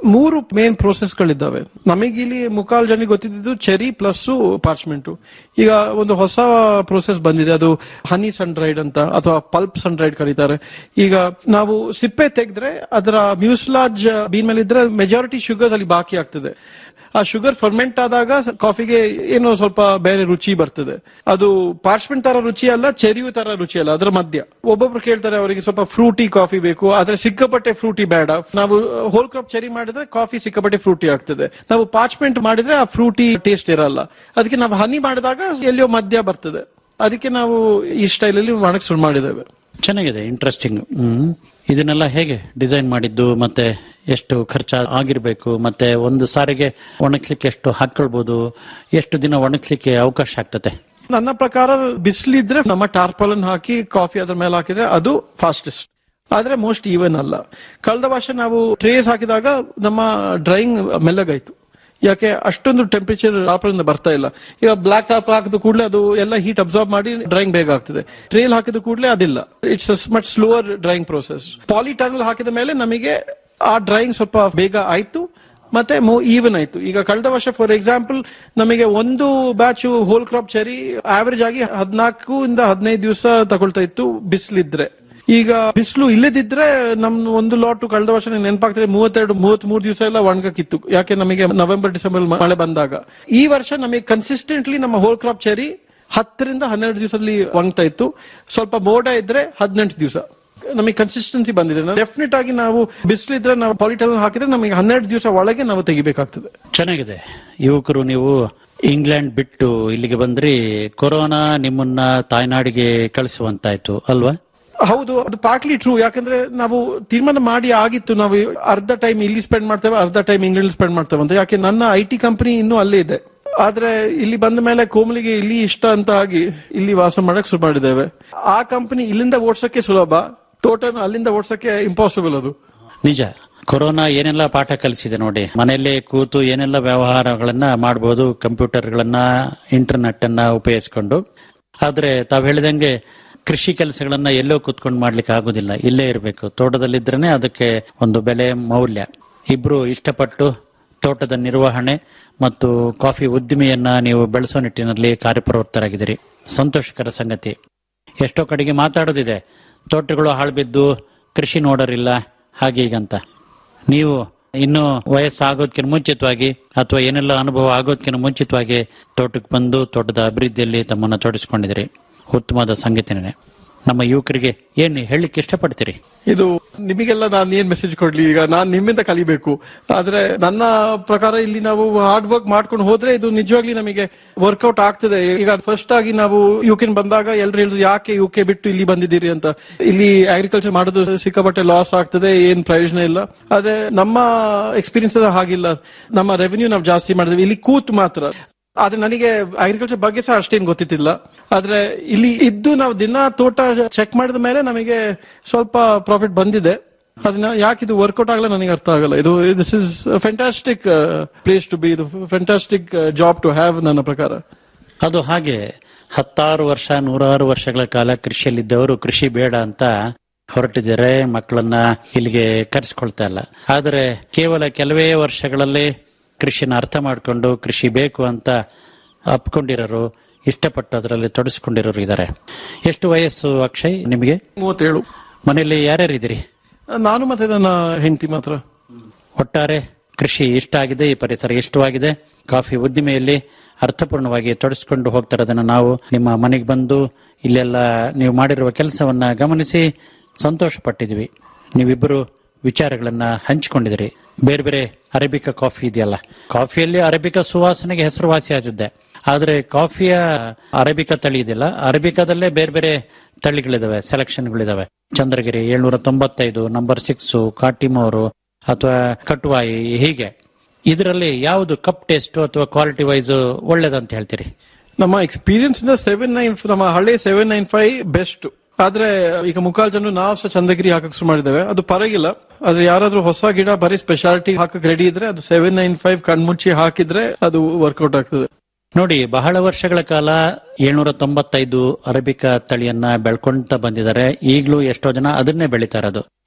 ಮೂರು ಮೇನ್ ಗಳಿದ್ದಾವೆ ನಮಗೆ ಇಲ್ಲಿ ಮುಕ್ಕಾಲು ಜನಕ್ಕೆ ಗೊತ್ತಿದ್ದು ಚೆರಿ ಪ್ಲಸ್ ಪಾರ್ಚ್ಮೆಂಟ್ ಈಗ ಒಂದು ಹೊಸ ಪ್ರೋಸೆಸ್ ಬಂದಿದೆ ಅದು ಹನಿ ಸನ್ ಡ್ರೈಡ್ ಅಂತ ಅಥವಾ ಪಲ್ಪ್ ಸನ್ ಡ್ರೈಡ್ ಕರೀತಾರೆ ಈಗ ನಾವು ಸಿಪ್ಪೆ ತೆಗೆದ್ರೆ ಅದರ ಮ್ಯೂಸ್ಲಾಜ್ ಬೀನ್ ಮೇಲೆ ಇದ್ರೆ ಮೆಜಾರಿಟಿ ಶುಗರ್ಸ್ ಅಲ್ಲಿ ಬಾಕಿ ಆಗ್ತದೆ ಆ ಶುಗರ್ ಫರ್ಮೆಂಟ್ ಆದಾಗ ಕಾಫಿಗೆ ಏನೋ ಸ್ವಲ್ಪ ಬೇರೆ ರುಚಿ ಬರ್ತದೆ ಅದು ಪಾರ್ಚ್ಮೆಂಟ್ ತರ ರುಚಿ ಅಲ್ಲ ಚೆರಿಯು ತರ ರುಚಿ ಅಲ್ಲ ಅದರ ಮಧ್ಯ ಒಬ್ಬೊಬ್ರು ಕೇಳ್ತಾರೆ ಅವರಿಗೆ ಸ್ವಲ್ಪ ಫ್ರೂಟಿ ಕಾಫಿ ಬೇಕು ಆದ್ರೆ ಸಿಕ್ಕಾಪಟ್ಟೆ ಫ್ರೂಟಿ ಬೇಡ ನಾವು ಹೋಲ್ ಕ್ರಾಪ್ ಚೆರಿ ಮಾಡಿದ್ರೆ ಕಾಫಿ ಸಿಕ್ಕಾಪಟ್ಟೆ ಫ್ರೂಟಿ ಆಗ್ತದೆ ನಾವು ಪಾರ್ಚ್ಮೆಂಟ್ ಮಾಡಿದ್ರೆ ಆ ಫ್ರೂಟಿ ಟೇಸ್ಟ್ ಇರಲ್ಲ ಅದಕ್ಕೆ ನಾವು ಹನಿ ಮಾಡಿದಾಗ ಎಲ್ಲಿಯೋ ಮಧ್ಯ ಬರ್ತದೆ ಅದಕ್ಕೆ ನಾವು ಈ ಸ್ಟೈಲ್ ಅಲ್ಲಿ ಮಾಡಕ್ ಶುರು ಮಾಡಿದ್ದೇವೆ ಚೆನ್ನಾಗಿದೆ ಇಂಟ್ರೆಸ್ಟಿಂಗ್ ಹ್ಮ್ ಇದನ್ನೆಲ್ಲ ಹೇಗೆ ಡಿಸೈನ್ ಮಾಡಿದ್ದು ಮತ್ತೆ ಎಷ್ಟು ಖರ್ಚ ಆಗಿರ್ಬೇಕು ಮತ್ತೆ ಒಂದು ಸಾರಿಗೆ ಒಣಗ್ಲಿಕ್ಕೆ ಎಷ್ಟು ಹಾಕೊಳ್ಬಹುದು ಎಷ್ಟು ದಿನ ಒಣಗ್ಲಿಕ್ಕೆ ಅವಕಾಶ ಆಗ್ತದೆ ನನ್ನ ಪ್ರಕಾರ ಬಿಸಿಲಿದ್ರೆ ನಮ್ಮ ಟಾರ್ಪಲನ್ ಹಾಕಿ ಕಾಫಿ ಅದ್ರ ಮೇಲೆ ಹಾಕಿದ್ರೆ ಅದು ಫಾಸ್ಟೆಸ್ಟ್ ಆದ್ರೆ ಮೋಸ್ಟ್ ಈವನ್ ಅಲ್ಲ ಕಳೆದ ವರ್ಷ ನಾವು ಟ್ರೇಸ್ ಹಾಕಿದಾಗ ನಮ್ಮ ಡ್ರೈಯಿಂಗ್ ಮೆಲ್ಲಗಾಯ್ತು ಯಾಕೆ ಅಷ್ಟೊಂದು ಟೆಂಪರೇಚರ್ ಟಾರ್ಪಲಿಂದ ಬರ್ತಾ ಇಲ್ಲ ಈಗ ಬ್ಲಾಕ್ ಟಾಪ್ ಹಾಕಿದ ಕೂಡಲೇ ಅದು ಎಲ್ಲ ಹೀಟ್ ಅಬ್ಸಾರ್ಬ್ ಮಾಡಿ ಡ್ರೈಯಿಂಗ್ ಬೇಗ ಆಗ್ತದೆ ಟ್ರೇಲ್ ಹಾಕಿದ ಕೂಡಲೇ ಅದಿಲ್ಲ it's much slower drying process polytunnel ಹಾಕಿದ ಮೇಲೆ ನಮಗೆ ಆ ಡ್ರೈಯಿಂಗ್ ಸ್ವಲ್ಪ ಬೇಗ ಆಯ್ತು ಮತ್ತೆ ಮೋ ಈವನ್ ಆಯ್ತು ಈಗ ಕಳೆದ ವರ್ಷ ಫಾರ್ ಎಕ್ಸಾಂಪಲ್ ನಮಗೆ ಒಂದು batch whole crop cherry average ಆಗಿ ಹದಿನಾಲ್ಕು ಇಂದ ಹದಿನೈದು ದಿವಸ ತಗೊಳ್ತಾ ಇತ್ತು ಬಿಸಿಲಿದ್ರೆ ಈಗ ಬಿಸಿಲು ಇಲ್ಲದಿದ್ರೆ ನಮ್ ಒಂದು ಲಾಟ್ ಕಳೆದ ವರ್ಷ ನಂಗೆ ನೆನಪಾಗ್ತದೆ ಮೂವತ್ತೆರಡು ಮೂವತ್ತ್ ಮೂರು ದಿವಸ ಎಲ್ಲ ಒಣಗಕ್ಕಿತ್ತು ಯಾಕೆ ನಮಗೆ ನವೆಂಬರ್ ಡಿಸೆಂಬರ್ ಮಳೆ ಬಂದಾಗ ಈ ವರ್ಷ ನಮಗೆ ಕನ್ಸಿಸ್ಟೆಂಟ್ಲಿ ನಮ್ಮ ಹೋಲ್ ಕ್ರಾಪ್ ಚೆರಿ ಹತ್ತರಿಂದ ಹನ್ನೆರಡು ದಿವಸದಲ್ಲಿ ಒಣಗ್ತಾ ಇತ್ತು ಸ್ವಲ್ಪ ಮೋಡ ಇದ್ರೆ ಹದಿನೆಂಟು ದಿವಸ ನಮಗೆ ಕನ್ಸಿಸ್ಟೆನ್ಸಿ ಬಂದಿದೆ ಡೆಫಿನೆಟ್ ಆಗಿ ನಾವು ಬಿಸಿಲಿದ್ರೆ ನಾವು ಪಾಲಿಟಲ್ ಹಾಕಿದ್ರೆ ನಮಗೆ ಹನ್ನೆರಡು ದಿವಸ ಒಳಗೆ ನಾವು ತೆಗಿಬೇಕಾಗ್ತದೆ ಚೆನ್ನಾಗಿದೆ ಯುವಕರು ನೀವು ಇಂಗ್ಲೆಂಡ್ ಬಿಟ್ಟು ಇಲ್ಲಿಗೆ ಬಂದ್ರಿ ಕೊರೋನಾ ನಿಮ್ಮನ್ನ ತಾಯ್ನಾಡಿಗೆ ಕಳಿಸುವಂತಾಯ್ತು ಅಲ್ವಾ ಹೌದು ಅದು ಪಾರ್ಟ್ಲಿ ಟ್ರೂ ಯಾಕಂದ್ರೆ ನಾವು ತೀರ್ಮಾನ ಮಾಡಿ ಆಗಿತ್ತು ನಾವು ಅರ್ಧ ಟೈಮ್ ಇಲ್ಲಿ ಸ್ಪೆಂಡ್ ಮಾಡ್ತೇವೆ ಅರ್ಧ ಟೈಮ್ ಇಂಗ್ಲೆಂಡ್ ಸ್ಪೆಂಡ್ ಮಾಡ್ತೇವೆ ಅಂತ ಯಾಕೆ ನನ್ನ ಐ ಟಿ ಕಂಪನಿ ಇನ್ನೂ ಅಲ್ಲೇ ಇದೆ ಆದ್ರೆ ಇಲ್ಲಿ ಬಂದ ಮೇಲೆ ಕೋಮಲಿಗೆ ಇಲ್ಲಿ ಇಷ್ಟ ಅಂತ ಆಗಿ ಇಲ್ಲಿ ವಾಸ ಮಾಡಕ್ ಶುರು ಮಾಡಿದ್ದೇವೆ ಆ ಕಂಪನಿ ಇಲ್ಲಿಂದ ಓಡ್ಸಕ್ಕೆ ಸುಲಭ ತೋಟನ ಅಲ್ಲಿಂದ ಓಡ್ಸಕ್ಕೆ ಇಂಪಾಸಿಬಲ್ ಅದು ನಿಜ ಕೊರೋನಾ ಏನೆಲ್ಲ ಪಾಠ ಕಲಿಸಿದೆ ನೋಡಿ ಮನೆಯಲ್ಲೇ ಕೂತು ಏನೆಲ್ಲ ವ್ಯವಹಾರಗಳನ್ನ ಮಾಡಬಹುದು ಕಂಪ್ಯೂಟರ್ಗಳನ್ನ ಇಂಟರ್ನೆಟ್ ಅನ್ನ ಉಪಯೋಗಿಸಿಕೊಂಡು ಆದ್ರೆ ತಾವು ಹೇಳಿದಂಗೆ ಕೃಷಿ ಕೆಲಸಗಳನ್ನ ಎಲ್ಲೋ ಕೂತ್ಕೊಂಡು ಮಾಡ್ಲಿಕ್ಕೆ ಆಗುದಿಲ್ಲ ಇಲ್ಲೇ ಇರಬೇಕು ತೋಟದಲ್ಲಿದ್ರೇನೆ ಅದಕ್ಕೆ ಒಂದು ಬೆಲೆ ಮೌಲ್ಯ ಇಬ್ರು ಇಷ್ಟಪಟ್ಟು ತೋಟದ ನಿರ್ವಹಣೆ ಮತ್ತು ಕಾಫಿ ಉದ್ದಿಮೆಯನ್ನ ನೀವು ಬೆಳೆಸೋ ನಿಟ್ಟಿನಲ್ಲಿ ಕಾರ್ಯಪ್ರವೃತ್ತರಾಗಿದ್ದೀರಿ ಸಂತೋಷಕರ ಸಂಗತಿ ಎಷ್ಟೋ ಕಡೆಗೆ ಮಾತಾಡೋದಿದೆ ತೋಟಗಳು ಹಾಳ್ಬಿದ್ದು ಕೃಷಿ ನೋಡೋರಿಲ್ಲ ಹಾಗೆ ಹೀಗಂತ ನೀವು ಇನ್ನು ವಯಸ್ಸಾಗೋದಕ್ಕಿಂತ ಮುಂಚಿತವಾಗಿ ಅಥವಾ ಏನೆಲ್ಲ ಅನುಭವ ಆಗೋದಕ್ಕಿಂತ ಮುಂಚಿತವಾಗಿ ತೋಟಕ್ಕೆ ಬಂದು ತೋಟದ ಅಭಿವೃದ್ಧಿಯಲ್ಲಿ ತಮ್ಮನ್ನು ತೊಡಗಿಸ್ಕೊಂಡಿದ್ದೀರಿ ಉತ್ತಮವಾದ ಸಂಗತಿನೇ ನಮ್ಮ ಯುವಕರಿಗೆ ಏನ್ ಹೇಳಲಿಕ್ಕೆ ಇಷ್ಟಪಡ್ತೀರಿ ಇದು ನಿಮಗೆಲ್ಲ ನಾನು ಏನ್ ಮೆಸೇಜ್ ಕೊಡ್ಲಿ ಈಗ ನಾನು ನಿಮ್ಮಿಂದ ಕಲಿಬೇಕು ಆದ್ರೆ ನನ್ನ ಪ್ರಕಾರ ಇಲ್ಲಿ ನಾವು ಹಾರ್ಡ್ ವರ್ಕ್ ಮಾಡ್ಕೊಂಡು ಹೋದ್ರೆ ಇದು ನಿಜವಾಗ್ಲಿ ನಮಗೆ ವರ್ಕೌಟ್ ಆಗ್ತದೆ ಈಗ ಫಸ್ಟ್ ಆಗಿ ನಾವು ಯುಕೆ ಬಂದಾಗ ಎಲ್ರು ಹೇಳಿದ್ರು ಯಾಕೆ ಯುಕೆ ಬಿಟ್ಟು ಇಲ್ಲಿ ಬಂದಿದ್ದೀರಿ ಅಂತ ಇಲ್ಲಿ ಅಗ್ರಿಕಲ್ಚರ್ ಮಾಡೋದು ಸಿಕ್ಕಾಪಟ್ಟೆ ಲಾಸ್ ಆಗ್ತದೆ ಏನ್ ಪ್ರಯೋಜನ ಇಲ್ಲ ಆದ್ರೆ ನಮ್ಮ ಎಕ್ಸ್ಪೀರಿಯನ್ಸ್ ಹಾಗಿಲ್ಲ ನಮ್ಮ ರೆವೆನ್ಯೂ ನಾವು ಜಾಸ್ತಿ ಮಾಡಿದ್ವಿ ಇಲ್ಲಿ ಕೂತ್ ಮಾತ್ರ ಆದ್ರೆ ನನಗೆ ಅಗ್ರಿಕಲ್ಚರ್ ಬಗ್ಗೆ ಸಹ ಅಷ್ಟೇನು ಗೊತ್ತಿತ್ತಿಲ್ಲ ಆದ್ರೆ ಇಲ್ಲಿ ಇದ್ದು ನಾವು ದಿನ ತೋಟ ಚೆಕ್ ಮಾಡಿದ ಮೇಲೆ ನಮಗೆ ಸ್ವಲ್ಪ ಪ್ರಾಫಿಟ್ ಬಂದಿದೆ ಅದನ್ನ ಯಾಕೆ ಇದು ವರ್ಕೌಟ್ ಆಗಲ್ಲ ನನಗೆ ಅರ್ಥ ಆಗಲ್ಲ ಇದು this is fantastic place to be ಇದು ಫ್ಯಾಂಟಾಸ್ಟಿಕ್ ಜಾಬ್ ಟು ಹ್ಯಾವ್ ನನ್ನ ಪ್ರಕಾರ ಅದು ಹಾಗೆ ಹತ್ತಾರು ವರ್ಷ ನೂರಾರು ವರ್ಷಗಳ ಕಾಲ ಕೃಷಿಯಲ್ಲಿದ್ದವರು ಕೃಷಿ ಬೇಡ ಅಂತ ಹೊರಟಿದ್ದಾರೆ ಮಕ್ಕಳನ್ನ ಇಲ್ಲಿಗೆ ಕರೆಸ್ಕೊಳ್ತಾ ಇಲ್ಲ ಆದರೆ ಕೇವಲ ಕೆಲವೇ ವರ್ಷಗಳಲ್ಲಿ ಕೃಷಿನ ಅರ್ಥ ಮಾಡಿಕೊಂಡು ಕೃಷಿ ಬೇಕು ಅಂತ ಅಪ್ಕೊಂಡಿರೋರು ಇಷ್ಟಪಟ್ಟು ಅದರಲ್ಲಿ ತೊಡಸ್ಕೊಂಡಿರೋರು ಇದ್ದಾರೆ ಎಷ್ಟು ವಯಸ್ಸು ಅಕ್ಷಯ್ ನಿಮಗೆ ಮೂವತ್ತೇಳು ಮನೆಯಲ್ಲಿ ಯಾರ್ಯಾರಿದ್ದೀರಿ ನಾನು ಮತ್ತೆ ನನ್ನ ಹೆಂಡತಿ ಮಾತ್ರ ಒಟ್ಟಾರೆ ಕೃಷಿ ಇಷ್ಟ ಆಗಿದೆ ಈ ಪರಿಸರ ಇಷ್ಟವಾಗಿದೆ ಕಾಫಿ ಉದ್ದಿಮೆಯಲ್ಲಿ ಅರ್ಥಪೂರ್ಣವಾಗಿ ತೊಡಸ್ಕೊಂಡು ಹೋಗ್ತಾ ಇರೋದನ್ನ ನಾವು ನಿಮ್ಮ ಮನೆಗೆ ಬಂದು ಇಲ್ಲೆಲ್ಲ ನೀವು ಮಾಡಿರುವ ಕೆಲಸವನ್ನ ಗಮನಿಸಿ ಸಂತೋಷ ಪಟ್ಟಿದ್ವಿ ನೀವಿಬ್ಬರು ವಿಚಾರಗಳನ್ನ ಹಂಚಿಕೊಂಡಿದಿರಿ ಬೇರೆ ಬೇರೆ ಅರೇಬಿಕಾ ಕಾಫಿ ಇದೆಯಲ್ಲ ಕಾಫಿಯಲ್ಲಿ ಅರೇಬಿಕಾ ಸುವಾಸನೆಗೆ ಹೆಸರುವಾಸಿ ಆಗಿದ್ದೆ ಆದ್ರೆ ಕಾಫಿಯ ಅರೇಬಿಕಾ ತಳಿ ಇದೆಯಲ್ಲ ಅರೇಬಿಕಾದಲ್ಲೇ ಬೇರೆ ಬೇರೆ ತಳಿಗಳಿದಾವೆ ಸೆಲೆಕ್ಷನ್ಗಳಿದಾವೆ ಚಂದ್ರಗಿರಿ ಏಳ್ನೂರ ತೊಂಬತ್ತೈದು ನಂಬರ್ ಸಿಕ್ಸ್ ಕಾಟಿಮೋರು ಅಥವಾ ಕಟ್ವಾಯಿ ಹೀಗೆ ಇದರಲ್ಲಿ ಯಾವುದು ಕಪ್ ಟೇಸ್ಟ್ ಅಥವಾ ಕ್ವಾಲಿಟಿ ವೈಸ್ ಒಳ್ಳೇದಂತ ಹೇಳ್ತೀರಿ ನಮ್ಮ ಎಕ್ಸ್ಪೀರಿಯನ್ಸ್ ಇಂದ ಸೆವೆನ್ ನೈನ್ ನಮ್ಮ ಹಳೆ ಸೆವೆನ್ ನೈನ್ ಫೈವ್ ಬೆಸ್ಟ್ ಆದ್ರೆ ಈಗ ಮುಖಾಲ್ ಜನ ನಾವು ಸಹ ಚಂದಗಿರಿ ಹಾಕಕ್ ಶುರು ಮಾಡಿದ್ದೇವೆ ಅದು ಪರವಾಗಿಲ್ಲ ಆದ್ರೆ ಯಾರಾದ್ರೂ ಹೊಸ ಗಿಡ ಬರೀ ಸ್ಪೆಷಾಲಿಟಿ ಹಾಕಕ್ ರೆಡಿ ಇದ್ರೆ ಅದು ಸೆವೆನ್ ನೈನ್ ಫೈವ್ ಕಣ್ಮುಚ್ಚಿ ಹಾಕಿದ್ರೆ ಅದು ವರ್ಕೌಟ್ ಆಗ್ತದೆ ನೋಡಿ ಬಹಳ ವರ್ಷಗಳ ಕಾಲ ಏಳ್ನೂರ ತೊಂಬತ್ತೈದು ಅರಬಿಕಾ ತಳಿಯನ್ನ ಬೆಳ್ಕೊಂತ ಬಂದಿದ್ದಾರೆ ಈಗಲೂ ಎಷ್ಟೋ ಜನ ಅದನ್ನೇ ಬೆಳಿತಾ ಇರೋದು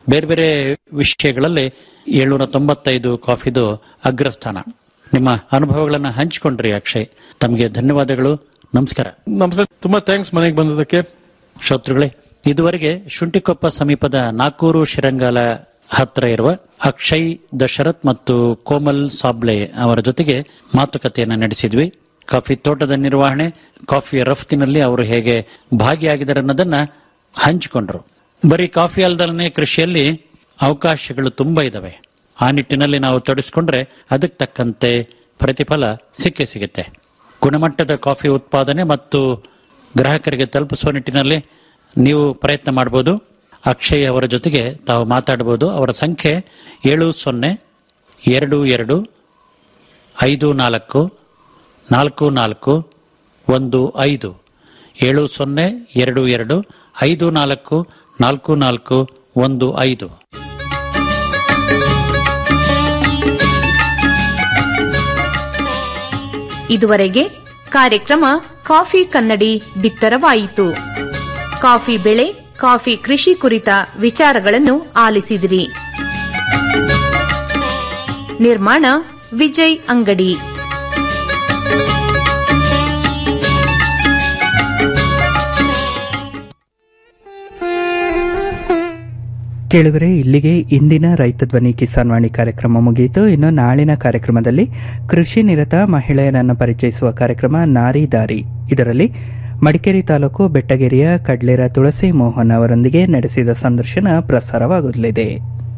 ಬೇರೆ ಬೇರೆ ವಿಷಯಗಳಲ್ಲಿ ಏಳ್ನೂರ ತೊಂಬತ್ತೈದು ಕಾಫಿದು ಅಗ್ರಸ್ಥಾನ ನಿಮ್ಮ ಅನುಭವಗಳನ್ನ ಹಂಚಿಕೊಂಡ್ರಿ ಅಕ್ಷಯ್ ತಮಗೆ ಧನ್ಯವಾದಗಳು ನಮಸ್ಕಾರ ನಮಸ್ಕಾರ ತುಂಬಾ ಥ್ಯಾಂಕ್ಸ್ ಮನೆಗೆ ಬಂದದಕ್ಕೆ ಶ್ರೋತೃಗಳೇ ಇದುವರೆಗೆ ಶುಂಠಿಕೊಪ್ಪ ಸಮೀಪದ ನಾಕೂರು ಶಿರಂಗಾಲ ಹತ್ರ ಇರುವ ಅಕ್ಷಯ್ ದಶರಥ್ ಮತ್ತು ಕೋಮಲ್ ಸಾಬ್ಲೆ ಅವರ ಜೊತೆಗೆ ಮಾತುಕತೆಯನ್ನ ನಡೆಸಿದ್ವಿ ಕಾಫಿ ತೋಟದ ನಿರ್ವಹಣೆ ಕಾಫಿಯ ರಫ್ತಿನಲ್ಲಿ ಅವರು ಹೇಗೆ ಭಾಗಿಯಾಗಿದ್ದಾರೆ ಅನ್ನೋದನ್ನ ಹಂಚಿಕೊಂಡ್ರು ಬರೀ ಕಾಫಿ ಅಲ್ದಲನೆ ಕೃಷಿಯಲ್ಲಿ ಅವಕಾಶಗಳು ತುಂಬಾ ಇದಾವೆ ಆ ನಿಟ್ಟಿನಲ್ಲಿ ನಾವು ತೊಡಗಿಸಿಕೊಂಡ್ರೆ ಅದಕ್ಕೆ ತಕ್ಕಂತೆ ಪ್ರತಿಫಲ ಸಿಕ್ಕೇ ಸಿಗುತ್ತೆ ಗುಣಮಟ್ಟದ ಕಾಫಿ ಉತ್ಪಾದನೆ ಮತ್ತು ಗ್ರಾಹಕರಿಗೆ ತಲುಪಿಸುವ ನಿಟ್ಟಿನಲ್ಲಿ ನೀವು ಪ್ರಯತ್ನ ಮಾಡಬಹುದು ಅಕ್ಷಯ್ ಅವರ ಜೊತೆಗೆ ತಾವು ಮಾತಾಡಬಹುದು ಅವರ ಸಂಖ್ಯೆ ಏಳು ಸೊನ್ನೆ ಎರಡು ಎರಡು ಐದು ನಾಲ್ಕು ನಾಲ್ಕು ನಾಲ್ಕು ಒಂದು ಐದು ಏಳು ಸೊನ್ನೆ ಎರಡು ಎರಡು ಐದು ನಾಲ್ಕು ನಾಲ್ಕು ನಾಲ್ಕು ಒಂದು ಐದು ಇದುವರೆಗೆ ಕಾರ್ಯಕ್ರಮ ಕಾಫಿ ಕನ್ನಡಿ ಬಿತ್ತರವಾಯಿತು ಕಾಫಿ ಬೆಳೆ ಕಾಫಿ ಕೃಷಿ ಕುರಿತ ವಿಚಾರಗಳನ್ನು ಆಲಿಸಿದಿರಿ ನಿರ್ಮಾಣ ವಿಜಯ್ ಅಂಗಡಿ ಕೇಳಿದರೆ ಇಲ್ಲಿಗೆ ಇಂದಿನ ರೈತ ಧ್ವನಿ ಕಿಸಾನ್ ವಾಣಿ ಕಾರ್ಯಕ್ರಮ ಮುಗಿಯಿತು ಇನ್ನು ನಾಳಿನ ಕಾರ್ಯಕ್ರಮದಲ್ಲಿ ಕೃಷಿ ನಿರತ ಮಹಿಳೆಯರನ್ನು ಪರಿಚಯಿಸುವ ಕಾರ್ಯಕ್ರಮ ನಾರಿ ದಾರಿ ಇದರಲ್ಲಿ ಮಡಿಕೇರಿ ತಾಲೂಕು ಬೆಟ್ಟಗೆರೆಯ ಕಡ್ಲೇರ ತುಳಸಿ ಮೋಹನ್ ಅವರೊಂದಿಗೆ ನಡೆಸಿದ ಸಂದರ್ಶನ ಪ್ರಸಾರವಾಗಲಿದೆ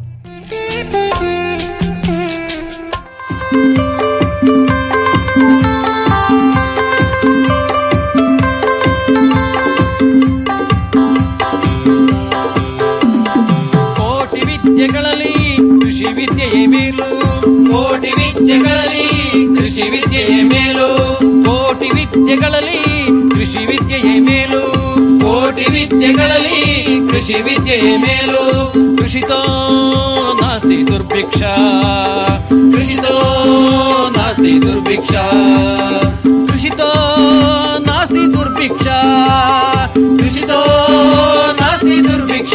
ಕೋಟಿ ವಿದ್ಯೆಗಳಲ್ಲಿ ಕೃಷಿ ವಿದ್ಯೆಯೇ ಮೇಲು ಕೋಟಿ ವಿದ್ಯೆಗಳಲ್ಲಿ ಕೃಷಿ ವಿದ್ಯೆಯೇ ಮೇಲು ಕೋಟಿ ವಿದ್ಯೆಗಳಲ್ಲಿ ಕೃಷಿ ವಿದ್ಯೆಯೇ ಮೇಲು ಕೋಟಿ ವಿದ್ಯೆಗಳಲ್ಲಿ ಕೃಷಿ ವಿದ್ಯೆಯೇ ಮೇಲು ಕೃಷಿತೋ ನಾಸ್ತಿ ದುರ್ಭಿಕ್ಷ ಕೃಷಿತೋ ನಾಸ್ತಿ ದುರ್ಭಿಕ್ಷ ಕೃಷಿತೋ ನಾಸ್ತಿ ದುರ್ಭಿಕ್ಷ ಕೃಷಿತೋ ನಾಸ್ತಿ ದುರ್ಭಿಕ್ಷ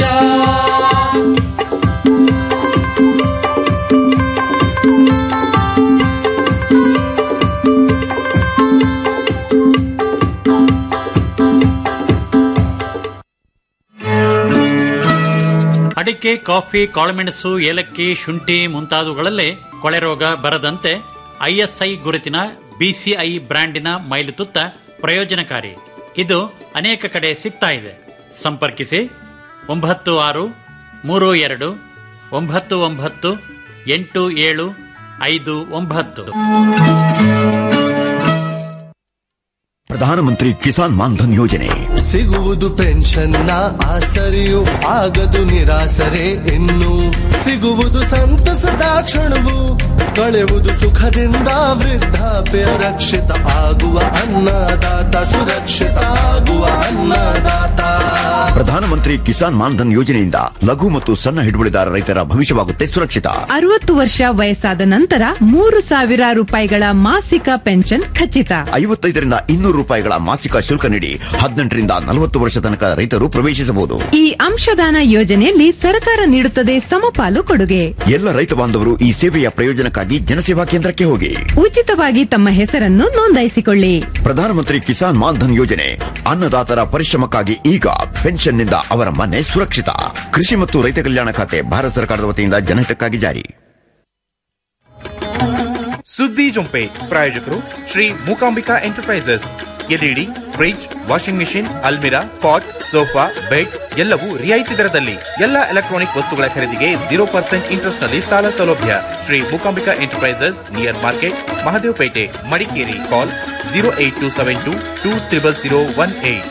ಅಡಿಕೆ ಕಾಫಿ ಕಾಳುಮೆಣಸು ಏಲಕ್ಕಿ ಶುಂಠಿ ಮುಂತಾದವುಗಳಲ್ಲೇ ಕೊಳೆ ರೋಗ ಬರದಂತೆ ಐಎಸ್ಐ ಗುರುತಿನ ಬಿಸಿಐ ಬ್ರ್ಯಾಂಡಿನ ಮೈಲುತುತ್ತ ಪ್ರಯೋಜನಕಾರಿ ಇದು ಅನೇಕ ಕಡೆ ಸಿಗ್ತಾ ಇದೆ ಸಂಪರ್ಕಿಸಿ ಒಂಬತ್ತು ಆರು ಮೂರು ಎರಡು ಒಂಬತ್ತು ಒಂಬತ್ತು ಎಂಟು ಏಳು ಐದು ಒಂಬತ್ತು ಪ್ರಧಾನಮಂತ್ರಿ ಕಿಸಾನ್ ಮಾನ್ಧನ್ ಯೋಜನೆ ಸಿಗುವುದು ಪೆನ್ಷನ್ನ ಆಸರೆಯು ಆಗದು ನಿರಾಸರೆ ಇನ್ನು ಸಿಗುವುದು ಸಂತಸದ ಕ್ಷಣವು ಕಳೆಯುವುದು ಸುಖದಿಂದ ವೃದ್ಧಾಪ್ಯ ರಕ್ಷಿತ ಆಗುವ ಅನ್ನದಾತ ಸುರಕ್ಷಿತ ಆಗುವ ಅನ್ನದಾತ ಪ್ರಧಾನಮಂತ್ರಿ ಕಿಸಾನ್ ಮಾನ್ಧನ್ ಯೋಜನೆಯಿಂದ ಲಘು ಮತ್ತು ಸಣ್ಣ ಹಿಡುವಳಿದಾರ ರೈತರ ಭವಿಷ್ಯವಾಗುತ್ತೆ ಸುರಕ್ಷಿತ ಅರವತ್ತು ವರ್ಷ ವಯಸ್ಸಾದ ನಂತರ ಮೂರು ಸಾವಿರ ರೂಪಾಯಿಗಳ ಮಾಸಿಕ ಪೆನ್ಷನ್ ಖಚಿತ ಐವತ್ತೈದರಿಂದ ಇನ್ನೂರು ರೂಪಾಯಿಗಳ ಮಾಸಿಕ ಶುಲ್ಕ ನೀಡಿ ಹದಿನೆಂಟರಿಂದ ನಲವತ್ತು ವರ್ಷ ತನಕ ರೈತರು ಪ್ರವೇಶಿಸಬಹುದು ಈ ಅಂಶದಾನ ಯೋಜನೆಯಲ್ಲಿ ಸರ್ಕಾರ ನೀಡುತ್ತದೆ ಸಮಪಾಲು ಕೊಡುಗೆ ಎಲ್ಲ ರೈತ ಬಾಂಧವರು ಈ ಸೇವೆಯ ಪ್ರಯೋಜನಕ್ಕಾಗಿ ಜನಸೇವಾ ಕೇಂದ್ರಕ್ಕೆ ಹೋಗಿ ಉಚಿತವಾಗಿ ತಮ್ಮ ಹೆಸರನ್ನು ನೋಂದಾಯಿಸಿಕೊಳ್ಳಿ ಪ್ರಧಾನಮಂತ್ರಿ ಕಿಸಾನ್ ಮಾನ್ಧನ್ ಯೋಜನೆ ಅನ್ನದಾತರ ಪರಿಶ್ರಮಕ್ಕಾಗಿ ಈಗ ಪೆನ್ಷನ್ನಿಂದ ಅವರ ಮನೆ ಸುರಕ್ಷಿತ ಕೃಷಿ ಮತ್ತು ರೈತ ಕಲ್ಯಾಣ ಖಾತೆ ಭಾರತ ಸರ್ಕಾರದ ವತಿಯಿಂದ ಜನಹಿತಕ್ಕಾಗಿ ಜಾರಿ ಸುದ್ದಿ ಜೊಂಪೆ ಪ್ರಾಯೋಜಕರು Shri Mookambika enterprises LED fridge washing machine ಅಲ್ಮಿರಾ ಪಾಟ್ ಸೋಫಾ ಬೆಡ್ ಎಲ್ಲವೂ ರಿಯಾಯಿತಿ ದರದಲ್ಲಿ ಎಲ್ಲ ಎಲೆಕ್ಟ್ರಾನಿಕ್ ವಸ್ತುಗಳ ಖರೀದಿಗೆ ಜೀರೋ ಪರ್ಸೆಂಟ್ ಇಂಟ್ರೆಸ್ಟ್ ನಲ್ಲಿ ಸಾಲ ಸೌಲಭ್ಯ Shri Mookambika enterprises near market Mahadevapete Madikeri call zero eight two seven two two triple zero one eight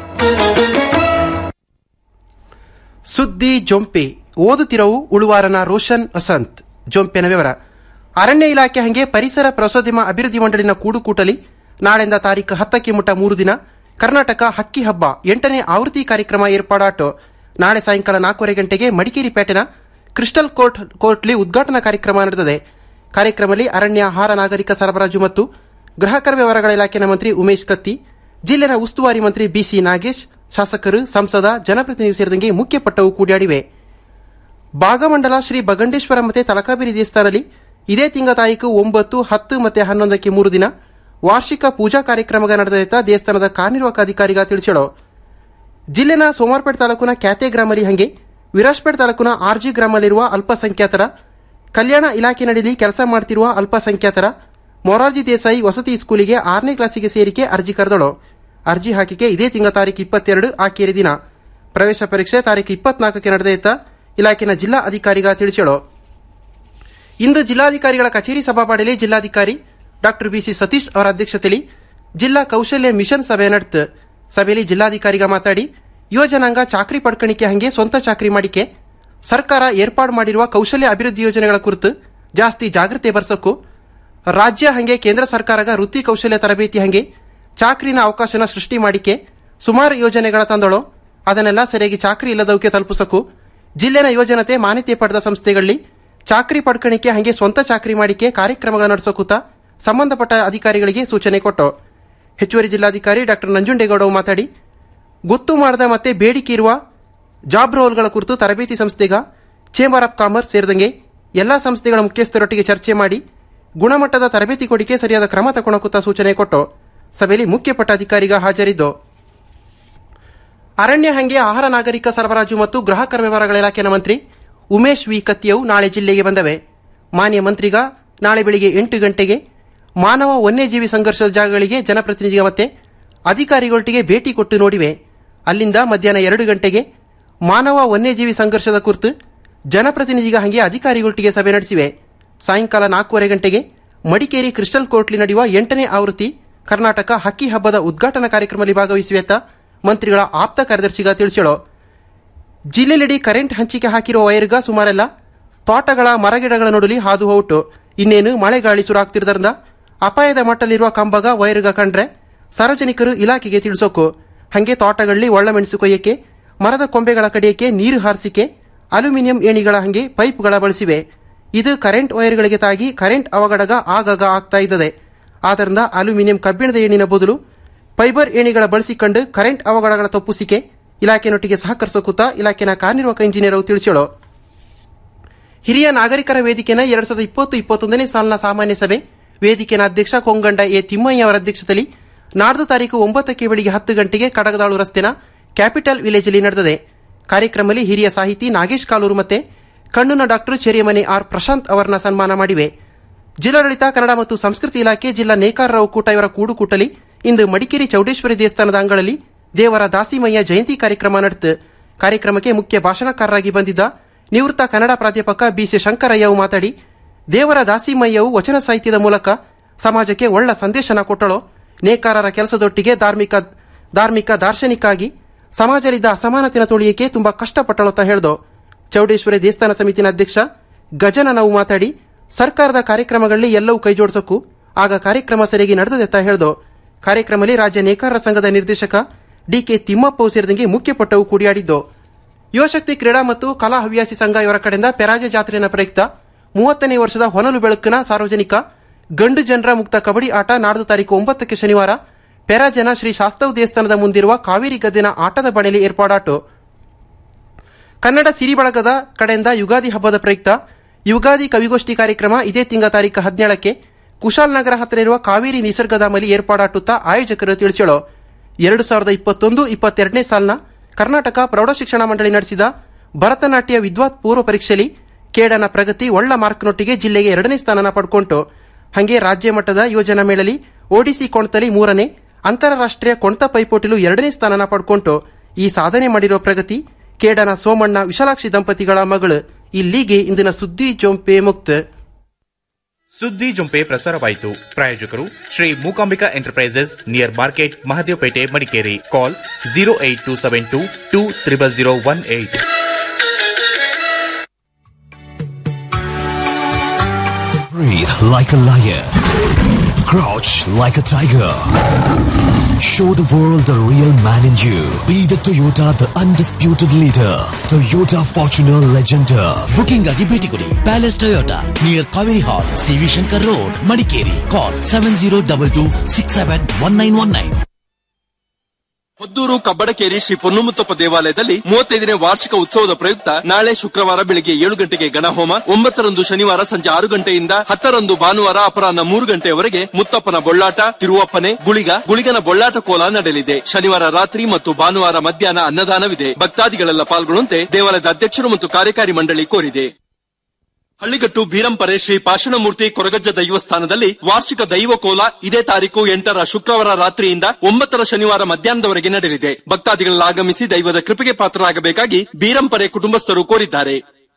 ಸುದ್ದಿ ಜೊಂಪೆ ಓದುತ್ತಿರವು ಉಳುವಾರನ ರೋಷನ್ ವಸಂತ್ ಜೊಂಪೆನ ವಿವರ ಅರಣ್ಯ ಇಲಾಖೆ ಹಂಗೆ ಪರಿಸರ ಪ್ರವಾಸೋದ್ಯಮ ಅಭಿವೃದ್ಧಿ ಮಂಡಳಿನ ಕೂಡುಕೂಟಲಿ ನಾಳೆಂದ ತಾರೀಕು ಹತ್ತಕ್ಕೆ ಮುಟ್ಟ ಮೂರು ದಿನ ಕರ್ನಾಟಕ ಹಕ್ಕಿ ಹಬ್ಬ ಎಂಟನೇ ಆವೃತ್ತಿ ಕಾರ್ಯಕ್ರಮ ಏರ್ಪಾಡಾಟು ನಾಳೆ ಸಾಯಂಕಾಲ ನಾಲ್ಕೂವರೆ ಗಂಟೆಗೆ ಮಡಿಕೇರಿ ಪೇಟೆನ ಕ್ರಿಸ್ಟಲ್ ಕೋರ್ಟ್ ಕೋರ್ಟ್ಲಿ ಉದ್ಘಾಟನಾ ಕಾರ್ಯಕ್ರಮ ನಡೆದಿದೆ ಕಾರ್ಯಕ್ರಮದಲ್ಲಿ ಅರಣ್ಯ ಆಹಾರ ನಾಗರಿಕ ಸರಬರಾಜು ಮತ್ತು ಗ್ರಾಹಕರ ವ್ಯವಹಾರಗಳ ಇಲಾಖೆನ ಮಂತ್ರಿ ಉಮೇಶ್ ಕತ್ತಿ ಜಿಲ್ಲೆನ ಉಸ್ತುವಾರಿ ಮಂತ್ರಿ ಬಿಸಿ ನಾಗೇಶ್ ಶಾಸಕರು ಸಂಸದ ಜನಪ್ರತಿನಿಧಿ ಸೇರಿದಂಗೆ ಮುಖ್ಯ ಪಟ್ಟವು ಕೂಡಿಯಾಡಿವೆ ಭಾಗಮಂಡಲ ಶ್ರೀ ಬಗಂಡೇಶ್ವರ ಮತ್ತೆ ತಲಕಾಬೇರಿ ದೇವಸ್ಥಾನದಲ್ಲಿ ಇದೇ ತಿಂಗಳ ತಾರೀಕು ಒಂಬತ್ತು ಹತ್ತು ಮತ್ತೆ ಹನ್ನೊಂದಕ್ಕೆ ಮೂರು ದಿನ ವಾರ್ಷಿಕ ಪೂಜಾ ಕಾರ್ಯಕ್ರಮಗ ನಡೆದೈತ ದೇವಸ್ಥಾನದ ಕಾರ್ಯನಿರ್ವಾಹಕ ಅಧಿಕಾರಿಗ ತಿಳಿಸ್ಯಾಳು ಜಿಲ್ಲೆನ ಸೋಮಾರ್ಪೇಟ್ ತಾಲೂಕಿನ ಕ್ಯಾತೆ ಗ್ರಾಮಲ್ಲಿ ಹಂಗೆ ವಿರಾಜ್ಪೇಟ್ ತಾಲೂಕಿನ ಆರ್ಜಿ ಗ್ರಾಮದಲ್ಲಿರುವ ಅಲ್ಪಸಂಖ್ಯಾತರ ಕಲ್ಯಾಣ ಇಲಾಖೆ ನಡಿಲಿ ಕೆಲಸ ಮಾಡ್ತಿರುವ ಅಲ್ಪಸಂಖ್ಯಾತರ ಮೊರಾರ್ಜಿ ದೇಸಾಯಿ ವಸತಿ ಸ್ಕೂಲಿಗೆ ಆರನೇ ಕ್ಲಾಸಿಗೆ ಸೇರಿಕೆ ಅರ್ಜಿ ಕರೆದಳು ಅರ್ಜಿ ಹಾಕಿಕೆ ಇದೇ ತಿಂಗಳ ತಾರೀಕು ಇಪ್ಪತ್ತೆರಡು ಆಕೇರಿ ದಿನ ಪ್ರವೇಶ ಪರೀಕ್ಷೆ ತಾರೀಕು ಇಪ್ಪತ್ನಾಲ್ಕಕ್ಕೆ ನಡೆದೈತ ಇಲಾಖೆನ ಜಿಲ್ಲಾ ಅಧಿಕಾರಿಗ ತಿಳಿಸ್ಯಾಳು ಇಂದು ಜಿಲ್ಲಾಧಿಕಾರಿಗಳ ಕಚೇರಿ ಸಭಾಪಡಿಯಲ್ಲಿ ಜಿಲ್ಲಾಧಿಕಾರಿ ಡಾಕ್ಟರ್ ಬಿಸಿ ಸತೀಶ್ ಅವರ ಅಧ್ಯಕ್ಷತೆಯಲ್ಲಿ ಜಿಲ್ಲಾ ಕೌಶಲ್ಯ ಮಿಷನ್ ಸಭೆ ನಡೆತು ಸಭೆಯಲ್ಲಿ ಜಿಲ್ಲಾಧಿಕಾರಿಗ ಮಾತಾಡಿ ಯುವ ಜನಾಂಗ ಚಾಕ್ರಿ ಪಡ್ಕಣಿಕೆ ಹಂಗೆ ಸ್ವಂತ ಚಾಕ್ರಿ ಮಾಡಿಕೆ ಸರ್ಕಾರ ಏರ್ಪಾಡು ಮಾಡಿರುವ ಕೌಶಲ್ಯ ಅಭಿವೃದ್ಧಿ ಯೋಜನೆಗಳ ಕುರಿತು ಜಾಸ್ತಿ ಜಾಗೃತಿ ಬರ್ಸೋಕು ರಾಜ್ಯ ಹಂಗೆ ಕೇಂದ್ರ ಸರ್ಕಾರಗ ವೃತ್ತಿ ಕೌಶಲ್ಯ ತರಬೇತಿ ಹಂಗೆ ಚಾಕ್ರಿನ ಅವಕಾಶನ ಸೃಷ್ಟಿ ಮಾಡಿಕೆ ಸುಮಾರು ಯೋಜನೆಗಳ ತಂದಳು ಅದನ್ನೆಲ್ಲ ಸರಿಯಾಗಿ ಚಾಕ್ರಿ ಇಲ್ಲದವಕ್ಕೆ ತಲುಪಿಸಕು ಜಿಲ್ಲೆನ ಯುವಜನತೆ ಮಾನ್ಯತೆ ಪಡೆದ ಸಂಸ್ಥೆಗಳಲ್ಲಿ ಚಾಕ್ರಿ ಪಡ್ಕಣಿಕೆ ಹಂಗೆ ಸ್ವಂತ ಚಾಕ್ರಿ ಮಾಡಿಕೆ ಕಾರ್ಯಕ್ರಮಗಳ ನಡೆಸೋಕುತ್ತ ಸಂಬಂಧಪಟ್ಟ ಅಧಿಕಾರಿಗಳಿಗೆ ಸೂಚನೆ ಕೊಟ್ಟು ಹೆಚ್ಚುವರಿ ಜಿಲ್ಲಾಧಿಕಾರಿ ಡಾಕ್ಟರ್ ನಂಜುಂಡೇಗೌಡ ಮಾತಾಡಿ ಗೊತ್ತು ಮಾಡದ ಮತ್ತೆ ಬೇಡಿಕೆ ಇರುವ ಜಾಬ್ ರೋಲ್ಗಳ ಕುರಿತು ತರಬೇತಿ ಸಂಸ್ಥೆಗ ಚೇಂಬರ್ ಆಫ್ ಕಾಮರ್ಸ್ ಸೇರಿದಂಗೆ ಎಲ್ಲಾ ಸಂಸ್ಥೆಗಳ ಮುಖ್ಯಸ್ಥರೊಟ್ಟಿಗೆ ಚರ್ಚೆ ಮಾಡಿ ಗುಣಮಟ್ಟದ ತರಬೇತಿ ಕೊಡಿಕೆ ಸರಿಯಾದ ಕ್ರಮ ತಗೊಳಕುತ್ತ ಸೂಚನೆ ಕೊಟ್ಟು ಸಭೆಯಲ್ಲಿ ಮುಖ್ಯಪಟ್ಟ ಅಧಿಕಾರಿಗ ಹಾಜರಿದ್ದು ಅರಣ್ಯ ಹಂಗೆ ಆಹಾರ ನಾಗರಿಕ ಸರಬರಾಜು ಮತ್ತು ಗ್ರಾಹಕರ ವ್ಯವಹಾರಗಳ ಇಲಾಖೆಯ ಮಂತ್ರಿ ಉಮೇಶ್ ವಿ ಕತ್ತಿಯವು ನಾಳೆ ಜಿಲ್ಲೆಗೆ ಬಂದವೆ ಮಾನ್ಯ ಮಂತ್ರಿಗ ನಾಳೆ ಬೆಳಿಗ್ಗೆ ಎಂಟು ಗಂಟೆಗೆ ಮಾನವ ವನ್ಯಜೀವಿ ಸಂಘರ್ಷದ ಜಾಗಗಳಿಗೆ ಜನಪ್ರತಿನಿಧಿಗ ಮತ್ತೆ ಅಧಿಕಾರಿಗಳೊಟ್ಟಿಗೆ ಭೇಟಿ ಕೊಟ್ಟು ನೋಡಿವೆ ಅಲ್ಲಿಂದ ಮಧ್ಯಾಹ್ನ ಎರಡು ಗಂಟೆಗೆ ಮಾನವ ವನ್ಯಜೀವಿ ಸಂಘರ್ಷದ ಕುರಿತು ಜನಪ್ರತಿನಿಧಿಗ ಹಂಗೆ ಅಧಿಕಾರಿಗಳೊಟ್ಟಿಗೆ ಸಭೆ ನಡೆಸಿವೆ ಸಾಯಂಕಾಲ ನಾಲ್ಕೂವರೆ ಗಂಟೆಗೆ ಮಡಿಕೇರಿ ಕ್ರಿಸ್ಟಲ್ ಕೋರ್ಟ್ಲಿ ನಡೆಯುವ ಎಂಟನೇ ಆವೃತ್ತಿ ಕರ್ನಾಟಕ ಹಕ್ಕಿ ಹಬ್ಬದ ಉದ್ಘಾಟನಾ ಕಾರ್ಯಕ್ರಮದಲ್ಲಿ ಭಾಗವಹಿಸುವೆ ಅಂತ ಮಂತ್ರಿಗಳ ಆಪ್ತ ಕಾರ್ಯದರ್ಶಿಗ ತಿಳಿಸ್ಯಾಳು ಜಿಲ್ಲೆಲೆಡಿ ಕರೆಂಟ್ ಹಂಚಿಕೆ ಹಾಕಿರುವ ವೈರ್ಗ ಸುಮಾರೆಲ್ಲ ತೋಟಗಳ ಮರಗಿಡಗಳ ನಡುಲಿ ಹಾದು ಹೊರಟು ಇನ್ನೇನು ಮಳೆಗಾಳಿ ಸುರಾಗ್ತಿರೋದ್ರಿಂದ ಅಪಾಯದ ಮಟ್ಟಲಿರುವ ಕಂಬಗ ವೈರ್ಗ ಕಂಡ್ರೆ ಸಾರ್ವಜನಿಕರು ಇಲಾಖೆಗೆ ತಿಳಿಸೋಕು ಹಂಗೆ ತೋಟಗಳಲ್ಲಿ ಒಳ್ಳಮೆಣಸು ಕೊಯ್ಯಕ್ಕೆ ಮರದ ಕೊಂಬೆಗಳ ಕಡಿಯಕ್ಕೆ ನೀರು ಹಾರಿಸಿಕೆ ಅಲ್ಯೂಮಿನಿಯಂ ಏಣಿಗಳ ಹಂಗೆ ಪೈಪ್ಗಳ ಬಳಸಿವೆ ಇದು ಕರೆಂಟ್ ವೈರ್ಗಳಿಗೆ ತಾಗಿ ಕರೆಂಟ್ ಅವಘಡಗ ಆಗಾಗ ಆಗ್ತಾ ಇದ್ದದೆ ಆದ್ದರಿಂದ ಅಲ್ಯೂಮಿನಿಯಂ ಕಬ್ಬಿಣದ ಏಣಿನ ಬದಲು ಫೈಬರ್ ಏಣಿಗಳ ಬಳಸಿಕೊಂಡು ಕರೆಂಟ್ ಅವಘಡಗಳ ತಪ್ಪಿಸಿಕೆ ಇಲಾಖೆನೊಟ್ಟಿಗೆ ಸಹಕರಿಸೋಕುತ್ತ ಇಲಾಖೆನ ಕಾರ್ಯನಿರ್ವಾಹಕ ಇಂಜಿನಿಯರ್ ತಿಳಿಸ್ಯಾಳು ಹಿರಿಯ ನಾಗರಿಕರ ವೇದಿಕೆನ ಎರಡ್ ಸಾವಿರದ ಇಪ್ಪತ್ತು ಇಪ್ಪತ್ತೊಂದನೇ ಸಾಲಿನ ಸಾಮಾನ್ಯ ಸಭೆ ವೇದಿಕೆನ ಅಧ್ಯಕ್ಷ ಕೊಂಗಂಡ ಎ ತಿಮ್ಮಯ್ಯ ಅವರ ಅಧ್ಯಕ್ಷತೆಯಲ್ಲಿ ನಾಡ್ದು ತಾರೀಕು ಒಂಬತ್ತಕ್ಕೆ ಬೆಳಿಗ್ಗೆ ಹತ್ತು ಗಂಟೆಗೆ ಕಡಗದಾಳು ರಸ್ತೆನ ಕ್ಯಾಪಿಟಲ್ ವಿಲೇಜ್ನಲ್ಲಿ ನಡೆದಿದೆ ಕಾರ್ಯಕ್ರಮದಲ್ಲಿ ಹಿರಿಯ ಸಾಹಿತಿ ನಾಗೇಶ್ ಕಾಲೂರು ಮತ್ತೆ ಕಣ್ಣುನ ಡಾಕ್ಟರ್ ಚೆರಿಯಮನೆ ಆರ್ ಪ್ರಶಾಂತ್ ಅವರನ್ನ ಸನ್ಮಾನ ಮಾಡಿವೆ ಜಿಲ್ಲಾಡಳಿತ ಕನ್ನಡ ಮತ್ತು ಸಂಸ್ಕೃತಿ ಇಲಾಖೆ ಜಿಲ್ಲಾ ನೇಕಾರರ ಒಕ್ಕೂಟ ಇವರ ಕೂಡುಕೂಟಲಿ ಇಂದು ಮಡಿಕೇರಿ ಚೌಡೇಶ್ವರಿ ದೇವಸ್ಥಾನದ ಅಂಗಳಲ್ಲಿ ದೇವರ ದಾಸಿಮಯ್ಯ ಜಯಂತಿ ಕಾರ್ಯಕ್ರಮ ನಡೆತು ಕಾರ್ಯಕ್ರಮಕ್ಕೆ ಮುಖ್ಯ ಭಾಷಣಕಾರರಾಗಿ ಬಂದಿದ್ದ ನಿವೃತ್ತ ಕನ್ನಡ ಪ್ರಾಧ್ಯಾಪಕ ಬಿಸಿ ಶಂಕರಯ್ಯವು ಮಾತಾಡಿ ದೇವರ ದಾಸಿಮಯ್ಯವು ವಚನ ಸಾಹಿತ್ಯದ ಮೂಲಕ ಸಮಾಜಕ್ಕೆ ಒಳ್ಳ ಸಂದೇಶನ ಕೊಟ್ಟಳು ನೇಕಾರರ ಕೆಲಸದೊಟ್ಟಿಗೆ ಧಾರ್ಮಿಕ ಧಾರ್ಮಿಕ ದಾರ್ಶನಿಕಾಗಿ ಸಮಾಜದಲ್ಲಿದ್ದ ಅಸಮಾನತೆನ ತೊಳೆಯಕ್ಕೆ ತುಂಬಾ ಕಷ್ಟಪಟ್ಟಳು ಅಂತ ಹೇಳ್ದು ಚೌಡೇಶ್ವರಿ ದೇವಸ್ಥಾನ ಸಮಿತಿನ ಅಧ್ಯಕ್ಷ ಗಜನ ನಾವು ಮಾತಾಡಿ ಸರ್ಕಾರದ ಕಾರ್ಯಕ್ರಮಗಳಲ್ಲಿ ಎಲ್ಲವೂ ಕೈ ಜೋಡಿಸೋಕು ಆಗ ಕಾರ್ಯಕ್ರಮ ಸರಿಯಾಗಿ ನಡೆದದೆ ಅಂತ ಹೇಳ್ದು ಕಾರ್ಯಕ್ರಮದಲ್ಲಿ ರಾಜ್ಯ ನೇಕಾರರ ಸಂಘದ ನಿರ್ದೇಶಕ ಡಿಕೆ ತಿಮ್ಮಪ್ಪ ಸೇರಿದಂಗೆ ಮುಖ್ಯಪಟ್ಟವು ಕೂಡಿಯಾಡಿದ್ದು ಯುವಶಕ್ತಿ ಕ್ರೀಡಾ ಮತ್ತು ಕಲಾ ಹವ್ಯಾಸಿ ಸಂಘ ಇವರ ಕಡೆಯಿಂದ ಪೆರಾಜೆ ಜಾತ್ರೆಯ ಪ್ರಯುಕ್ತ ಮೂವತ್ತನೇ ವರ್ಷದ ಹೊನಲು ಬೆಳಕಿನ ಸಾರ್ವಜನಿಕ ಗಂಡು ಜನರ ಮುಕ್ತ ಕಬಡ್ಡಿ ಆಟ ನಾಡ್ದು ತಾರೀಕು ಒಂಬತ್ತಕ್ಕೆ ಶನಿವಾರ ಪೆರಾಜನ ಶ್ರೀ ಶಾಸ್ತವ್ ದೇವಸ್ಥಾನದ ಮುಂದಿರುವ ಕಾವೇರಿ ಗದ್ದಿನ ಆಟದ ಬಣೆಯಲ್ಲಿ ಏರ್ಪಾಡಾಟು ಕನ್ನಡ ಸಿರಿ ಬಳಗದ ಕಡೆಯಿಂದ ಯುಗಾದಿ ಹಬ್ಬದ ಪ್ರಯುಕ್ತ ಯುಗಾದಿ ಕವಿಗೋಷ್ಠಿ ಕಾರ್ಯಕ್ರಮ ಇದೇ ತಿಂಗಳ ತಾರೀಕು ಹದಿನೇಳಕ್ಕೆ ಕುಶಾಲನಗರ ಹತ್ತಿರ ಇರುವ ಕಾವೇರಿ ನಿಸರ್ಗಧಾಮಲ್ಲಿ ಏರ್ಪಾಡಾಟುತ್ತಾ ಆಯೋಜಕರು ತಿಳಿಸ್ಯಾಳು ಎರಡು ಸಾವಿರದ ಇಪ್ಪತ್ತೊಂದು ಇಪ್ಪತ್ತೆರಡನೇ ಸಾಲಿನ ಕರ್ನಾಟಕ ಪ್ರೌಢಶಿಕ್ಷಣ ಮಂಡಳಿ ನಡೆಸಿದ ಭರತನಾಟ್ಯ ವಿದ್ವಾತ್ ಪೂರ್ವ ಪರೀಕ್ಷೆಯಲ್ಲಿ ಕೇಡನ ಪ್ರಗತಿ ಒಳ್ಳ ಮಾರ್ಕ್ನೊಟ್ಟಿಗೆ ಜಿಲ್ಲೆಗೆ ಎರಡನೇ ಸ್ಥಾನನ ಪಡ್ಕೊಂಟು ಹಂಗೆ ರಾಜ್ಯ ಮಟ್ಟದ ಯೋಜನಾ ಮೇಳಲಿ ಒಡಿಸಿ ಕೊಣತಲಿ ಮೂರನೇ ಅಂತಾರಾಷ್ಟ್ರೀಯ ಕೊಣತ ಪೈಪೋಟಿಲು ಎರಡನೇ ಸ್ಥಾನನ ಪಡ್ಕೊಂಟು ಈ ಸಾಧನೆ ಮಾಡಿರುವ ಪ್ರಗತಿ ಕೇಡನ ಸೋಮಣ್ಣ ವಿಶಾಲಾಕ್ಷಿ ದಂಪತಿಗಳ ಮಗಳು ಇಲ್ಲಿಗೆ ಇಂದಿನ ಸುದ್ದಿ ಜೊಂಪೆ ಮುಕ್ತ ಸುದ್ದಿ ಜೊಂಪೆ ಪ್ರಸಾರವಾಯಿತು ಪ್ರಾಯೋಜಕರು Shri Mookambika enterprises near market Mahadevapete Madikeri call zero eight two seven two two triple zero one eight Breathe like a lion. Crouch like a tiger. Show the world the real man in you. Be the Toyota, the undisputed leader. Toyota Fortuner Legender. Booking ಆಗಿ ಭೇಟಿ ಕೊಡಿ palace Toyota near Kaveri hall CV Shankar road Madikeri call seven zero double two six seven one nine one nine Hoddur Kabbadakeri Shri Ponnumuthappa ದೇವಾಲಯದಲ್ಲಿ ಮೂವತ್ತೈದನೇ ವಾರ್ಷಿಕ ಉತ್ಸವದ ಪ್ರಯುಕ್ತ ನಾಳೆ ಶುಕ್ರವಾರ ಬೆಳಿಗ್ಗೆ ಏಳು ಗಂಟೆಗೆ ಗಣಹೋಮ ಒಂಬತ್ತರಂದು ಶನಿವಾರ ಸಂಜೆ ಆರು ಗಂಟೆಯಿಂದ ಹತ್ತರಂದು ಭಾನುವಾರ ಅಪರಾಹ್ನ ಮೂರು ಗಂಟೆಯವರೆಗೆ ಮುತ್ತಪ್ಪನ ಬೊಳ್ಳಾಟ ತಿರುವಪ್ಪನೆ ಗುಳಿಗ ಗುಳಿಗನ ಬೊಳ್ಳಾಟ ಕೋಲ ನಡೆಯಲಿದೆ ಶನಿವಾರ ರಾತ್ರಿ ಮತ್ತು ಭಾನುವಾರ ಮಧ್ಯಾಹ್ನ ಅನ್ನದಾನವಿದೆ ಭಕ್ತಾದಿಗಳೆಲ್ಲ ಪಾಲ್ಗೊಳ್ಳುವಂತೆ ದೇವಾಲಯದ ಅಧ್ಯಕ್ಷರು ಮತ್ತು ಕಾರ್ಯಕಾರಿ ಮಂಡಳಿ ಕೋರಿದೆ ಹಳ್ಳಿಗಟ್ಟು ಬೀರಂಪರೆ ಶ್ರೀ ಪಾಷಣಮೂರ್ತಿ ಕೊರಗಜ್ಜ ದೈವಸ್ಥಾನದಲ್ಲಿ ವಾರ್ಷಿಕ ದೈವ ಕೋಲ ಇದೇ ತಾರೀಕು ಎಂಟರ ಶುಕ್ರವಾರ ರಾತ್ರಿಯಿಂದ ಒಂಬತ್ತರ ಶನಿವಾರ ಮಧ್ಯಾಹ್ನದವರೆಗೆ ನಡೆಯಲಿದೆ ಭಕ್ತಾದಿಗಳೆಲ್ಲ ಆಗಮಿಸಿ ದೈವದ ಕೃಪೆಗೆ ಪಾತ್ರರಾಗಬೇಕಾಗಿ ಬೀರಂಪರೆ ಕುಟುಂಬಸ್ಥರು ಕೋರಿದ್ದಾರೆ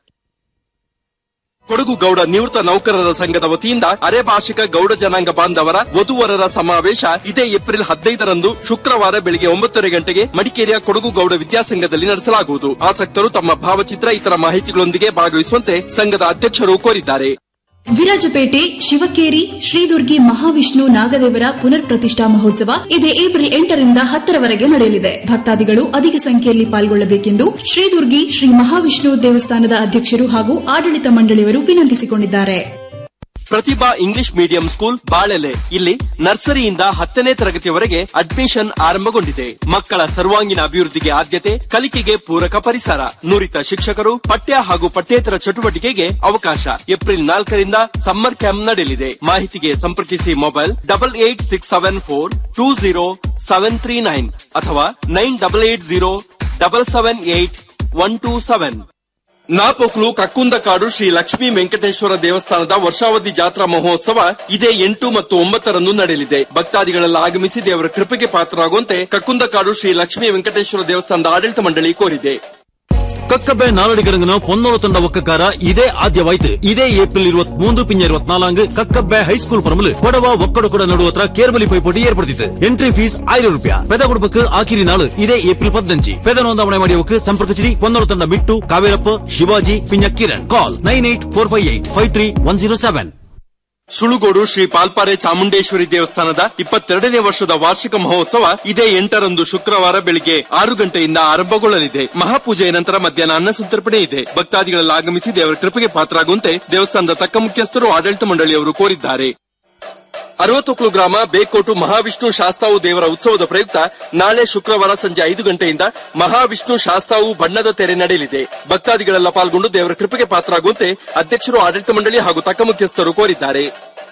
ಕೊಡಗು ಗೌಡ ನಿವೃತ್ತ ನೌಕರರ ಸಂಘದ ವತಿಯಿಂದ ಅರೆಭಾಷಿಕ ಗೌಡ ಜನಾಂಗ ಬಾಂಧವರ ವಧುವರರ ಸಮಾವೇಶ ಇದೇ ಏಪ್ರಿಲ್ ಹದಿನೈದರಂದು ಶುಕ್ರವಾರ ಬೆಳಿಗ್ಗೆ ಒಂಬತ್ತುವರೆ ಗಂಟೆಗೆ ಮಡಿಕೇರಿಯ ಕೊಡಗು ಗೌಡ ವಿದ್ಯಾಸಂಘದಲ್ಲಿ ನಡೆಸಲಾಗುವುದು ಆಸಕ್ತರು ತಮ್ಮ ಭಾವಚಿತ್ರ ಇತರ ಮಾಹಿತಿಗಳೊಂದಿಗೆ ಭಾಗವಹಿಸುವಂತೆ ಸಂಘದ ಅಧ್ಯಕ್ಷರು ಕೋರಿದ್ದಾರೆ ವಿರಾಜಪೇಟೆ ಶಿವಕೇರಿ ಶ್ರೀದುರ್ಗಿ ಮಹಾವಿಷ್ಣು ನಾಗದೇವರ ಪುನರ್ ಪ್ರತಿಷ್ಠಾ ಮಹೋತ್ಸವ ಇದೇ ಏಪ್ರಿಲ್ ಎಂಟರಿಂದ ಹತ್ತರವರೆಗೆ ನಡೆಯಲಿದೆ ಭಕ್ತಾದಿಗಳು ಅಧಿಕ ಸಂಖ್ಯೆಯಲ್ಲಿ ಪಾಲ್ಗೊಳ್ಳಬೇಕೆಂದು ಶ್ರೀದುರ್ಗಿ ಶ್ರೀ ಮಹಾವಿಷ್ಣು ದೇವಸ್ಥಾನದ ಅಧ್ಯಕ್ಷರು ಹಾಗೂ ಆಡಳಿತ ಮಂಡಳಿಯವರು ವಿನಂತಿಸಿಕೊಂಡಿದ್ದಾರೆ Prathibha English medium school Balele ಇಲ್ಲಿ ನರ್ಸರಿಯಿಂದ ಹತ್ತನೇ ತರಗತಿಯವರೆಗೆ ಅಡ್ಮಿಷನ್ ಆರಂಭಗೊಂಡಿದೆ ಮಕ್ಕಳ ಸರ್ವಾಂಗೀಣ ಅಭಿವೃದ್ಧಿಗೆ ಆದ್ಯತೆ ಕಲಿಕೆಗೆ ಪೂರಕ ಪರಿಸರ ನುರಿತ ಶಿಕ್ಷಕರು ಪಠ್ಯ ಹಾಗೂ ಪಠ್ಯೇತರ ಚಟುವಟಿಕೆಗೆ ಅವಕಾಶ ಏಪ್ರಿಲ್ ನಾಲ್ಕರಿಂದ ಸಮ್ಮರ್ ಕ್ಯಾಂಪ್ ನಡೆಯಲಿದೆ ಮಾಹಿತಿಗೆ ಸಂಪರ್ಕಿಸಿ mobile double eight six seven four two zero seven three nine ಅಥವಾ nine double eight zero double seven eight one two seven Napoklu Kakkundakadu Shri Lakshmi Venkateshwara ದೇವಸ್ಥಾನದ ವರ್ಷಾವಧಿ ಜಾತ್ರಾ ಮಹೋತ್ಸವ ಇದೇ ಎಂಟು ಮತ್ತು ಒಂಬತ್ತರಂದು ನಡೆಯಲಿದೆ ಭಕ್ತಾದಿಗಳೆಲ್ಲ ಆಗಮಿಸಿ ದೇವರ ಕೃಪೆಗೆ ಪಾತ್ರರಾಗುವಂತೆ ಕಕ್ಕುಂದಕಾಡು ಶ್ರೀ ಲಕ್ಷ್ಮೀ ವೆಂಕಟೇಶ್ವರ ದೇವಸ್ಥಾನದ ಆಡಳಿತ ಮಂಡಳಿ ಕೋರಿದೆ ಕಕ್ಕಬ್ಬೆ ನಾಲಡಿಗಡಂಗನ ಪೊನ್ನೋಳು ತಂಡ ಒಕ್ಕಕಾರ ಇದೇ ಆದ್ಯವಾಯ್ತು ಇದೇ ಏಪ್ರಿಲ್ ഇരുപത്തി മൂന്ന് പിന്നെ ഇരുപത്തിനാലാങ്ക് കക്കബ്ബെ ഹൈസ്കൂൾ പറമ്പിൽ കൊടവ ഒക്കടക്കൊട നടുവത്ര കേർബലി പൈപ്പോಟಿ ಏರ್ಪಡಿಸಿತು ಎಂಟ್ರಿ ಫೀಸ್ ಆയിരം ರೂಪಾಯಿ ಪೆದ ಕೊಡಬೇಕು ಆಕಿರಿ ನಾಳು ಇದೇ ಏಪ್ರಿಲ್ ಪದ್ನಂಚಿ ಪೆದ ನೋಂದಾವಣೆ ಮಾಡಿಯವಕ್ಕೆ ಸಂಪರ್ಕಿಸಿರಿ ಪೊನ್ನೋಳು ತಂಡ Mittu Kaverappa Shivaji Pinja Kiran call nine eight four five eight five three one zero seven Sulugodu Shri Palpare Chamundeshwari ದೇವಸ್ಥಾನದ ಇಪ್ಪತ್ತೆರಡನೇ ವರ್ಷದ ವಾರ್ಷಿಕ ಮಹೋತ್ಸವ ಇದೇ ಎಂಟರಂದು ಶುಕ್ರವಾರ ಬೆಳಿಗ್ಗೆ ಆರು ಗಂಟೆಯಿಂದ ಆರಂಭಗೊಳ್ಳಲಿದೆ ಮಹಾಪೂಜೆಯ ನಂತರ ಮಧ್ಯಾಹ್ನ ಅನ್ನ ಸಂತರ್ಪಣೆ ಇದೆ ಭಕ್ತಾದಿಗಳೆಲ್ಲ ಆಗಮಿಸಿ ದೇವರ ಕೃಪೆಗೆ ಪಾತ್ರರಾಗುವಂತೆ ದೇವಸ್ಥಾನದ ತಕ್ಕ ಮುಖ್ಯಸ್ಥರು ಆಡಳಿತ ಮಂಡಳಿಯವರು ಕೋರಿದ್ದಾರೆ ಅರವತ್ತೊಕ್ಲು ಗ್ರಾಮ ಬೇಕೋಟು ಮಹಾವಿಷ್ಣು ಶಾಸ್ತಾವು ದೇವರ ಉತ್ಸವದ ಪ್ರಯುಕ್ತ ನಾಳೆ ಶುಕ್ರವಾರ ಸಂಜೆ ಐದು ಗಂಟೆಯಿಂದ ಮಹಾವಿಷ್ಣು ಶಾಸ್ತಾವು ಬಣ್ಣದ ತೆರೆ ನಡೆಯಲಿದೆ ಭಕ್ತಾದಿಗಳೆಲ್ಲ ಪಾಲ್ಗೊಂಡು ದೇವರ ಕೃಪೆಗೆ ಪಾತ್ರರಾಗುವಂತೆ ಅಧ್ಯಕ್ಷರು ಆಡಳಿತ ಮಂಡಳಿ ಹಾಗೂ ತಕ್ಕ ಮುಖ್ಯಸ್ಥರು ಕೋರಿದ್ದಾರೆ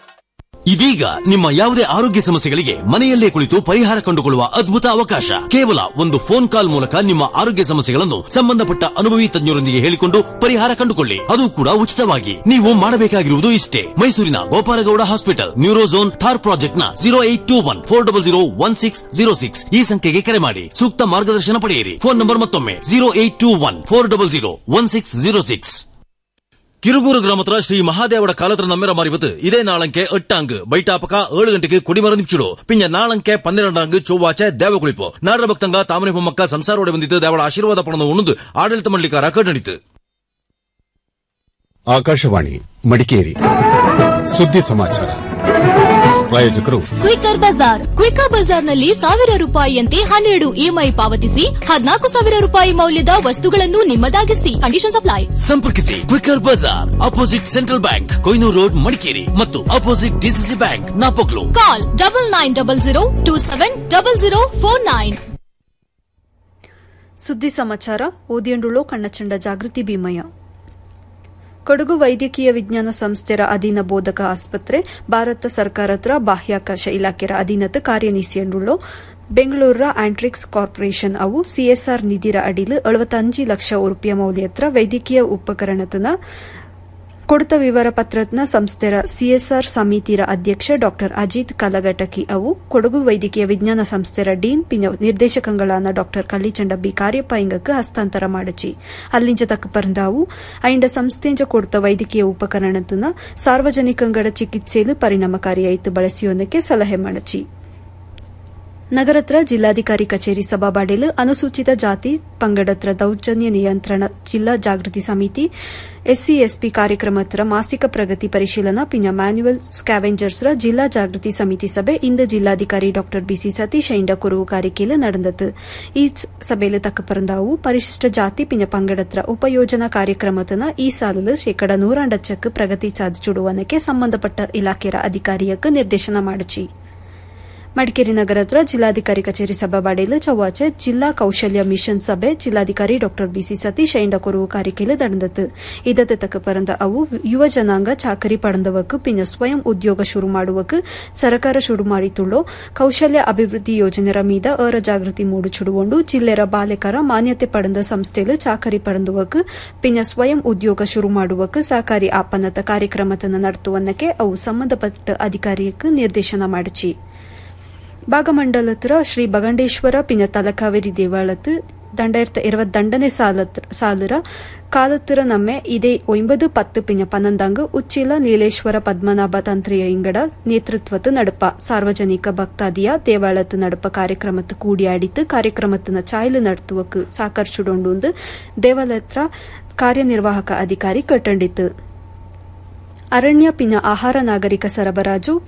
ಇದೀಗ ನಿಮ್ಮ ಯಾವುದೇ ಆರೋಗ್ಯ ಸಮಸ್ಯೆಗಳಿಗೆ ಮನೆಯಲ್ಲೇ ಕುಳಿತು ಪರಿಹಾರ ಕಂಡುಕೊಳ್ಳುವ ಅದ್ಭುತ ಅವಕಾಶ ಕೇವಲ ಒಂದು ಫೋನ್ ಕಾಲ್ ಮೂಲಕ ನಿಮ್ಮ ಆರೋಗ್ಯ ಸಮಸ್ಯೆಗಳನ್ನು ಸಂಬಂಧಪಟ್ಟ ಅನುಭವಿ ತಜ್ಞರೊಂದಿಗೆ ಹೇಳಿಕೊಂಡು ಪರಿಹಾರ ಕಂಡುಕೊಳ್ಳಿ ಅದು ಕೂಡ ಉಚಿತವಾಗಿ ನೀವು ಮಾಡಬೇಕಾಗಿರುವುದು ಇಷ್ಟೇ ಮೈಸೂರಿನ Gopalagowda hospital neurozone Thor project ನ zero eight two one four double zero one six zero six ಈ ಸಂಖ್ಯೆಗೆ ಕರೆ ಮಾಡಿ ಸೂಕ್ತ ಮಾರ್ಗದರ್ಶನ ಪಡೆಯಿರಿ ಫೋನ್ ನಂಬರ್ ಮತ್ತೊಮ್ಮೆ zero eight two one four double zero one six zero six Kirugur ಗ್ರಾಮತ್ರ ಶ್ರೀ ಮಹಾದೇವಡ ಕಾಲತ್ರ ನಮ್ಮೆರ ಮಾರಿಬತ್ತು ಇದೇ ನಾಳಂಕೆ ಎಟ್ಟಾಂಗ್ ಬೈಟಾಪಕ ಏಳು ಗಂಟೆಗೆ ಕುಡಿಮರ ನಿಂಚಿಡು ಪಿಂಜ ನಾಳಂಕೆ ಪನ್ನೆರಡಾಂಗ್ ಚೊವ್ವಾಚೆ ದೇವ ಕುಳಿಪು ನಾಡರ ಭಕ್ತಂಗ ತಾಮರೆ ಬೊಮ್ಮಕ್ಕ ಸಂಸಾರೋಡೆ ಬಂದಿದ್ದು ದೇವಳ ಆಶೀರ್ವಾದ ಪಣದ ಉಣದು ಆಡಳಿತ ಮಂಡಳಿಕಾರ ಕಡ್ನಡಿತು ಆಕಾಶವಾಣಿ ಮಡಿಕೇರಿ ಸುದ್ದಿ ಸಮಾಚಾರ ಪ್ರಾಯೋಜಕರು ಕ್ವಿಕರ್ ಬಜಾರ್ ಕ್ವಿಕರ್ ಬಜಾರ್ನಲ್ಲಿ ಸಾವಿರ ರೂಪಾಯಿಯಂತೆ ಹನ್ನೆರಡು ಇಎಂಐ ಪಾವತಿಸಿ ಹದಿನಾಲ್ಕು ಸಾವಿರ ರೂಪಾಯಿ ಮೌಲ್ಯದ ವಸ್ತುಗಳನ್ನು ನಿಮ್ಮದಾಗಿಸಿ ಕಂಡೀಷನ್ ಅಪ್ಲೈ ಸಂಪರ್ಕಿಸಿ quicker Bazaar opposite central bank Koynur road Madikeri ಮತ್ತು opposite DCC bank Napoklu call double nine double zero two seven double zero four nine ಸುದ್ದಿ ಸಮಾಚಾರ ಓದಿಯಂಡುಳು ಕಣ್ಣಚಂಡ ಜಾಗೃತಿ ಭೀಮಯ್ಯ ಕೊಡಗು ವೈದ್ಯಕೀಯ ವಿಜ್ಞಾನ ಸಂಸ್ಥೆರ ಅಧೀನ ಬೋಧಕ ಆಸ್ಪತ್ರೆ ಭಾರತ ಸರ್ಕಾರತ್ರ ಬಾಹ್ಯಾಕಾಶ ಇಲಾಖೆರ ಅಧೀನತ್ ಕಾರ್ಯನಿಸಿಯಂಡುಳ್ಳೋ ಬೆಂಗಳೂರ ಆಂಟ್ರಿಕ್ಸ್ ಕಾರ್ಪೊರೇಷನ್ ಅವು ಸಿಎಸ್ಆರ್ ನಿಧಿರ ಅಡಿಲು ಎಳುವತ್ತಂಜು ಲಕ್ಷ ರೂಪಾಯಿ ಮೌಲ್ಯತ್ರ ವೈದ್ಯಕೀಯ ಉಪಕರಣತನ ಕೊಡುತ್ತ ವಿವರ ಪತ್ರತ್ನ ಸಂಸ್ಥೆರ ಸಿಎಸ್ಆರ್ ಸಮಿತಿರ ಅಧ್ಯಕ್ಷ ಡಾ ಅಜಿತ್ ಕಲಗಟಕಿ ಅವು ಕೊಡಗು ವೈದ್ಯಕೀಯ ವಿಜ್ಞಾನ ಸಂಸ್ಥೆರ ಡೀನ್ ಪಿನ ನಿರ್ದೇಶಕಗಳಾದ ಡಾ ಕಳ್ಳಿಚಂಡ ಬಿ ಕಾರ್ಯಪ್ಪ ಇಂಗಕ್ಕೆ ಹಸ್ತಾಂತರ ಮಾಡಚಿ ಅಲ್ಲಿಂಚ ತಕ್ಕ ಪರಂದಾವು ಐಂಡ ಸಂಸ್ಥೆಂಚ ಕೊಡುತ್ತ ವೈದ್ಯಕೀಯ ಉಪಕರಣತನ ಸಾರ್ವಜನಿಕಂಗಡ ಚಿಕಿತ್ಸೆಲು ಪರಿಣಾಮಕಾರಿಯಾಯಿತು ಬಳಸಿಯೋದಕ್ಕೆ ಸಲಹೆ ಮಾಡಚಿ ನಗರತ್ರ ಜಿಲ್ಲಾಧಿಕಾರಿ ಕಚೇರಿ ಸಭಾಬಾಡೆಲು ಅನುಸೂಚಿತ ಜಾತಿ ಪಂಗಡತ್ರ ದೌರ್ಜನ್ಯ ನಿಯಂತ್ರಣ ಜಿಲ್ಲಾ ಜಾಗೃತಿ ಸಮಿತಿ ಎಸ್ಸಿ ಎಸ್ಪಿ ಕಾರ್ಯಕ್ರಮತ್ರ ಮಾಸಿಕ ಪ್ರಗತಿ ಪರಿಶೀಲನಾ ಪಿನ ಮ್ಯಾನ್ಯುವಲ್ ಸ್ಕ್ಯಾವೆಂಜರ್ಸ್ರ ಜಿಲ್ಲಾ ಜಾಗೃತಿ ಸಮಿತಿ ಸಭೆ ಇಂದು ಜಿಲ್ಲಾಧಿಕಾರಿ ಡಾ ಬಿಸಿ ಸತೀಶ್ ಐಂಡ ಕುರುವು ಕಾರಿಕೆಲು ನಡೆದತು ಈ ಸಭೆಲು ತಕ್ಕ ಪರಂದಾವು ಪರಿಶಿಷ್ಟ ಜಾತಿ ಪಿನ ಪಂಗಡತ್ರ ಉಪಯೋಜನಾ ಕಾರ್ಯಕ್ರಮತನ ಈ ಸಾಲಲು ಶೇಕಡ ನೂರಾಂಡಚ್ಚಕ್ಕೆ ಪ್ರಗತಿ ಸಾಧಿಸುಡುವನಕ್ಕೆ ಸಂಬಂಧಪಟ್ಟ ಇಲಾಖೆಯ ಅಧಿಕಾರಿಯಕ್ಕೆ ನಿರ್ದೇಶನ ಮಾಡಚಿ ಮಡಿಕೇರಿ ನಗರದ ಜಿಲ್ಲಾಧಿಕಾರಿ ಕಚೇರಿ ಸಭಾಬಾಡೆಲು ಚವ್ವಾಚೆ ಜಿಲ್ಲಾ ಕೌಶಲ್ಯ ಮಿಷನ್ ಸಭೆ ಜಿಲ್ಲಾಧಿಕಾರಿ ಡಾ ಬಿಸಿ ಸತೀಶ್ ಐಂಡ ಕೊರವು ಕಾರಿಕೆಲು நடந்தது ಇದತೆ ತಕ್ಕ ಪರಂದ ಅವು ಯುವ ಜನಾಂಗ ಚಾಕರಿ ಪಡೆದವಕ್ಕೆ ಪಿನ್ನ ಸ್ವಯಂ ಉದ್ಯೋಗ ಶುರು ಮಾಡುವಕ್ಕೆ ಸರ್ಕಾರ ಶುರು ಮಾಡಿತುಳ್ಳೋ ಕೌಶಲ್ಯ ಅಭಿವೃದ್ಧಿ ಯೋಜನೆರ ಮೀದ ಅರ ಜಾಗೃತಿ ಮೂಡುಚುಡುಕೊಂಡು ಜಿಲ್ಲೆರ ಬಾಲಕರ ಮಾನ್ಯತೆ ಪಡೆದ ಸಂಸ್ಥೆಲು ಚಾಕರಿ ಪಡೆದವಕ್ಕೆ ಪಿನ್ನ ಸ್ವಯಂ ಉದ್ಯೋಗ ಶುರು ಮಾಡುವಕ್ಕೆ ಸಹಕಾರಿ ಆಪನ್ನತ ಕಾರ್ಯಕ್ರಮತನ ನಡೆಸುವನ್ನಕ್ಕೆ ಅವು ಸಂಬಂಧಪಟ್ಟ ಅಧಿಕಾರಿಯಕ್ಕೆ ನಿರ್ದೇಶನ ಮಾಡಿಚಿ ಭಾಗಮಂಡಲತ್ರ ಶ್ರೀ ಬಗಂಡೇಶ್ವರ ಪಿನ ತಲಕಾವೇರಿ ದೇವಾಲಯത്ത് രണ്ടായിരത്തി ഇരുപത്തിരണ്ടിനെ സാലറ കാലത്തിറ നമ്മെ ഇതേ ഒമ്പത് പത്ത് പിന്ന പന്ത്രണ്ടാങ്ക് ഉച്ചില നീലേശ്വര പത്മനാഭ തന്ത്രിയ ಇಂಗಡ ನೇತೃತ್ವത്ത് ನಡಪ ಸಾರ್ವಜನಿಕ ಭಕ್ತಾದಿಯ ದೇವಾಲಯത്ത് ನಡಪ ಕಾರ್ಯಕ್ರಮത്ത് ಕೂಡಿಯಾಡಿತ್ತು ಕಾರ್ಯಕ್ರಮತ್ತಿನ ಚಾಯಲು നടത്തുവക്ക് ಸಾಕರ್ಚುಡೊಂಡು ದೇವಾಲಯತ್ರ ಕಾರ್ಯನಿರ್ವಾಹಕ ಅಧಿಕಾರಿ ಕಟ್ಟಂಡಿತ್ತು ಅರಣ್ಯ ಪಿನ ಆಹಾರ ನಾಗರಿಕ ಸರಬರಾಜು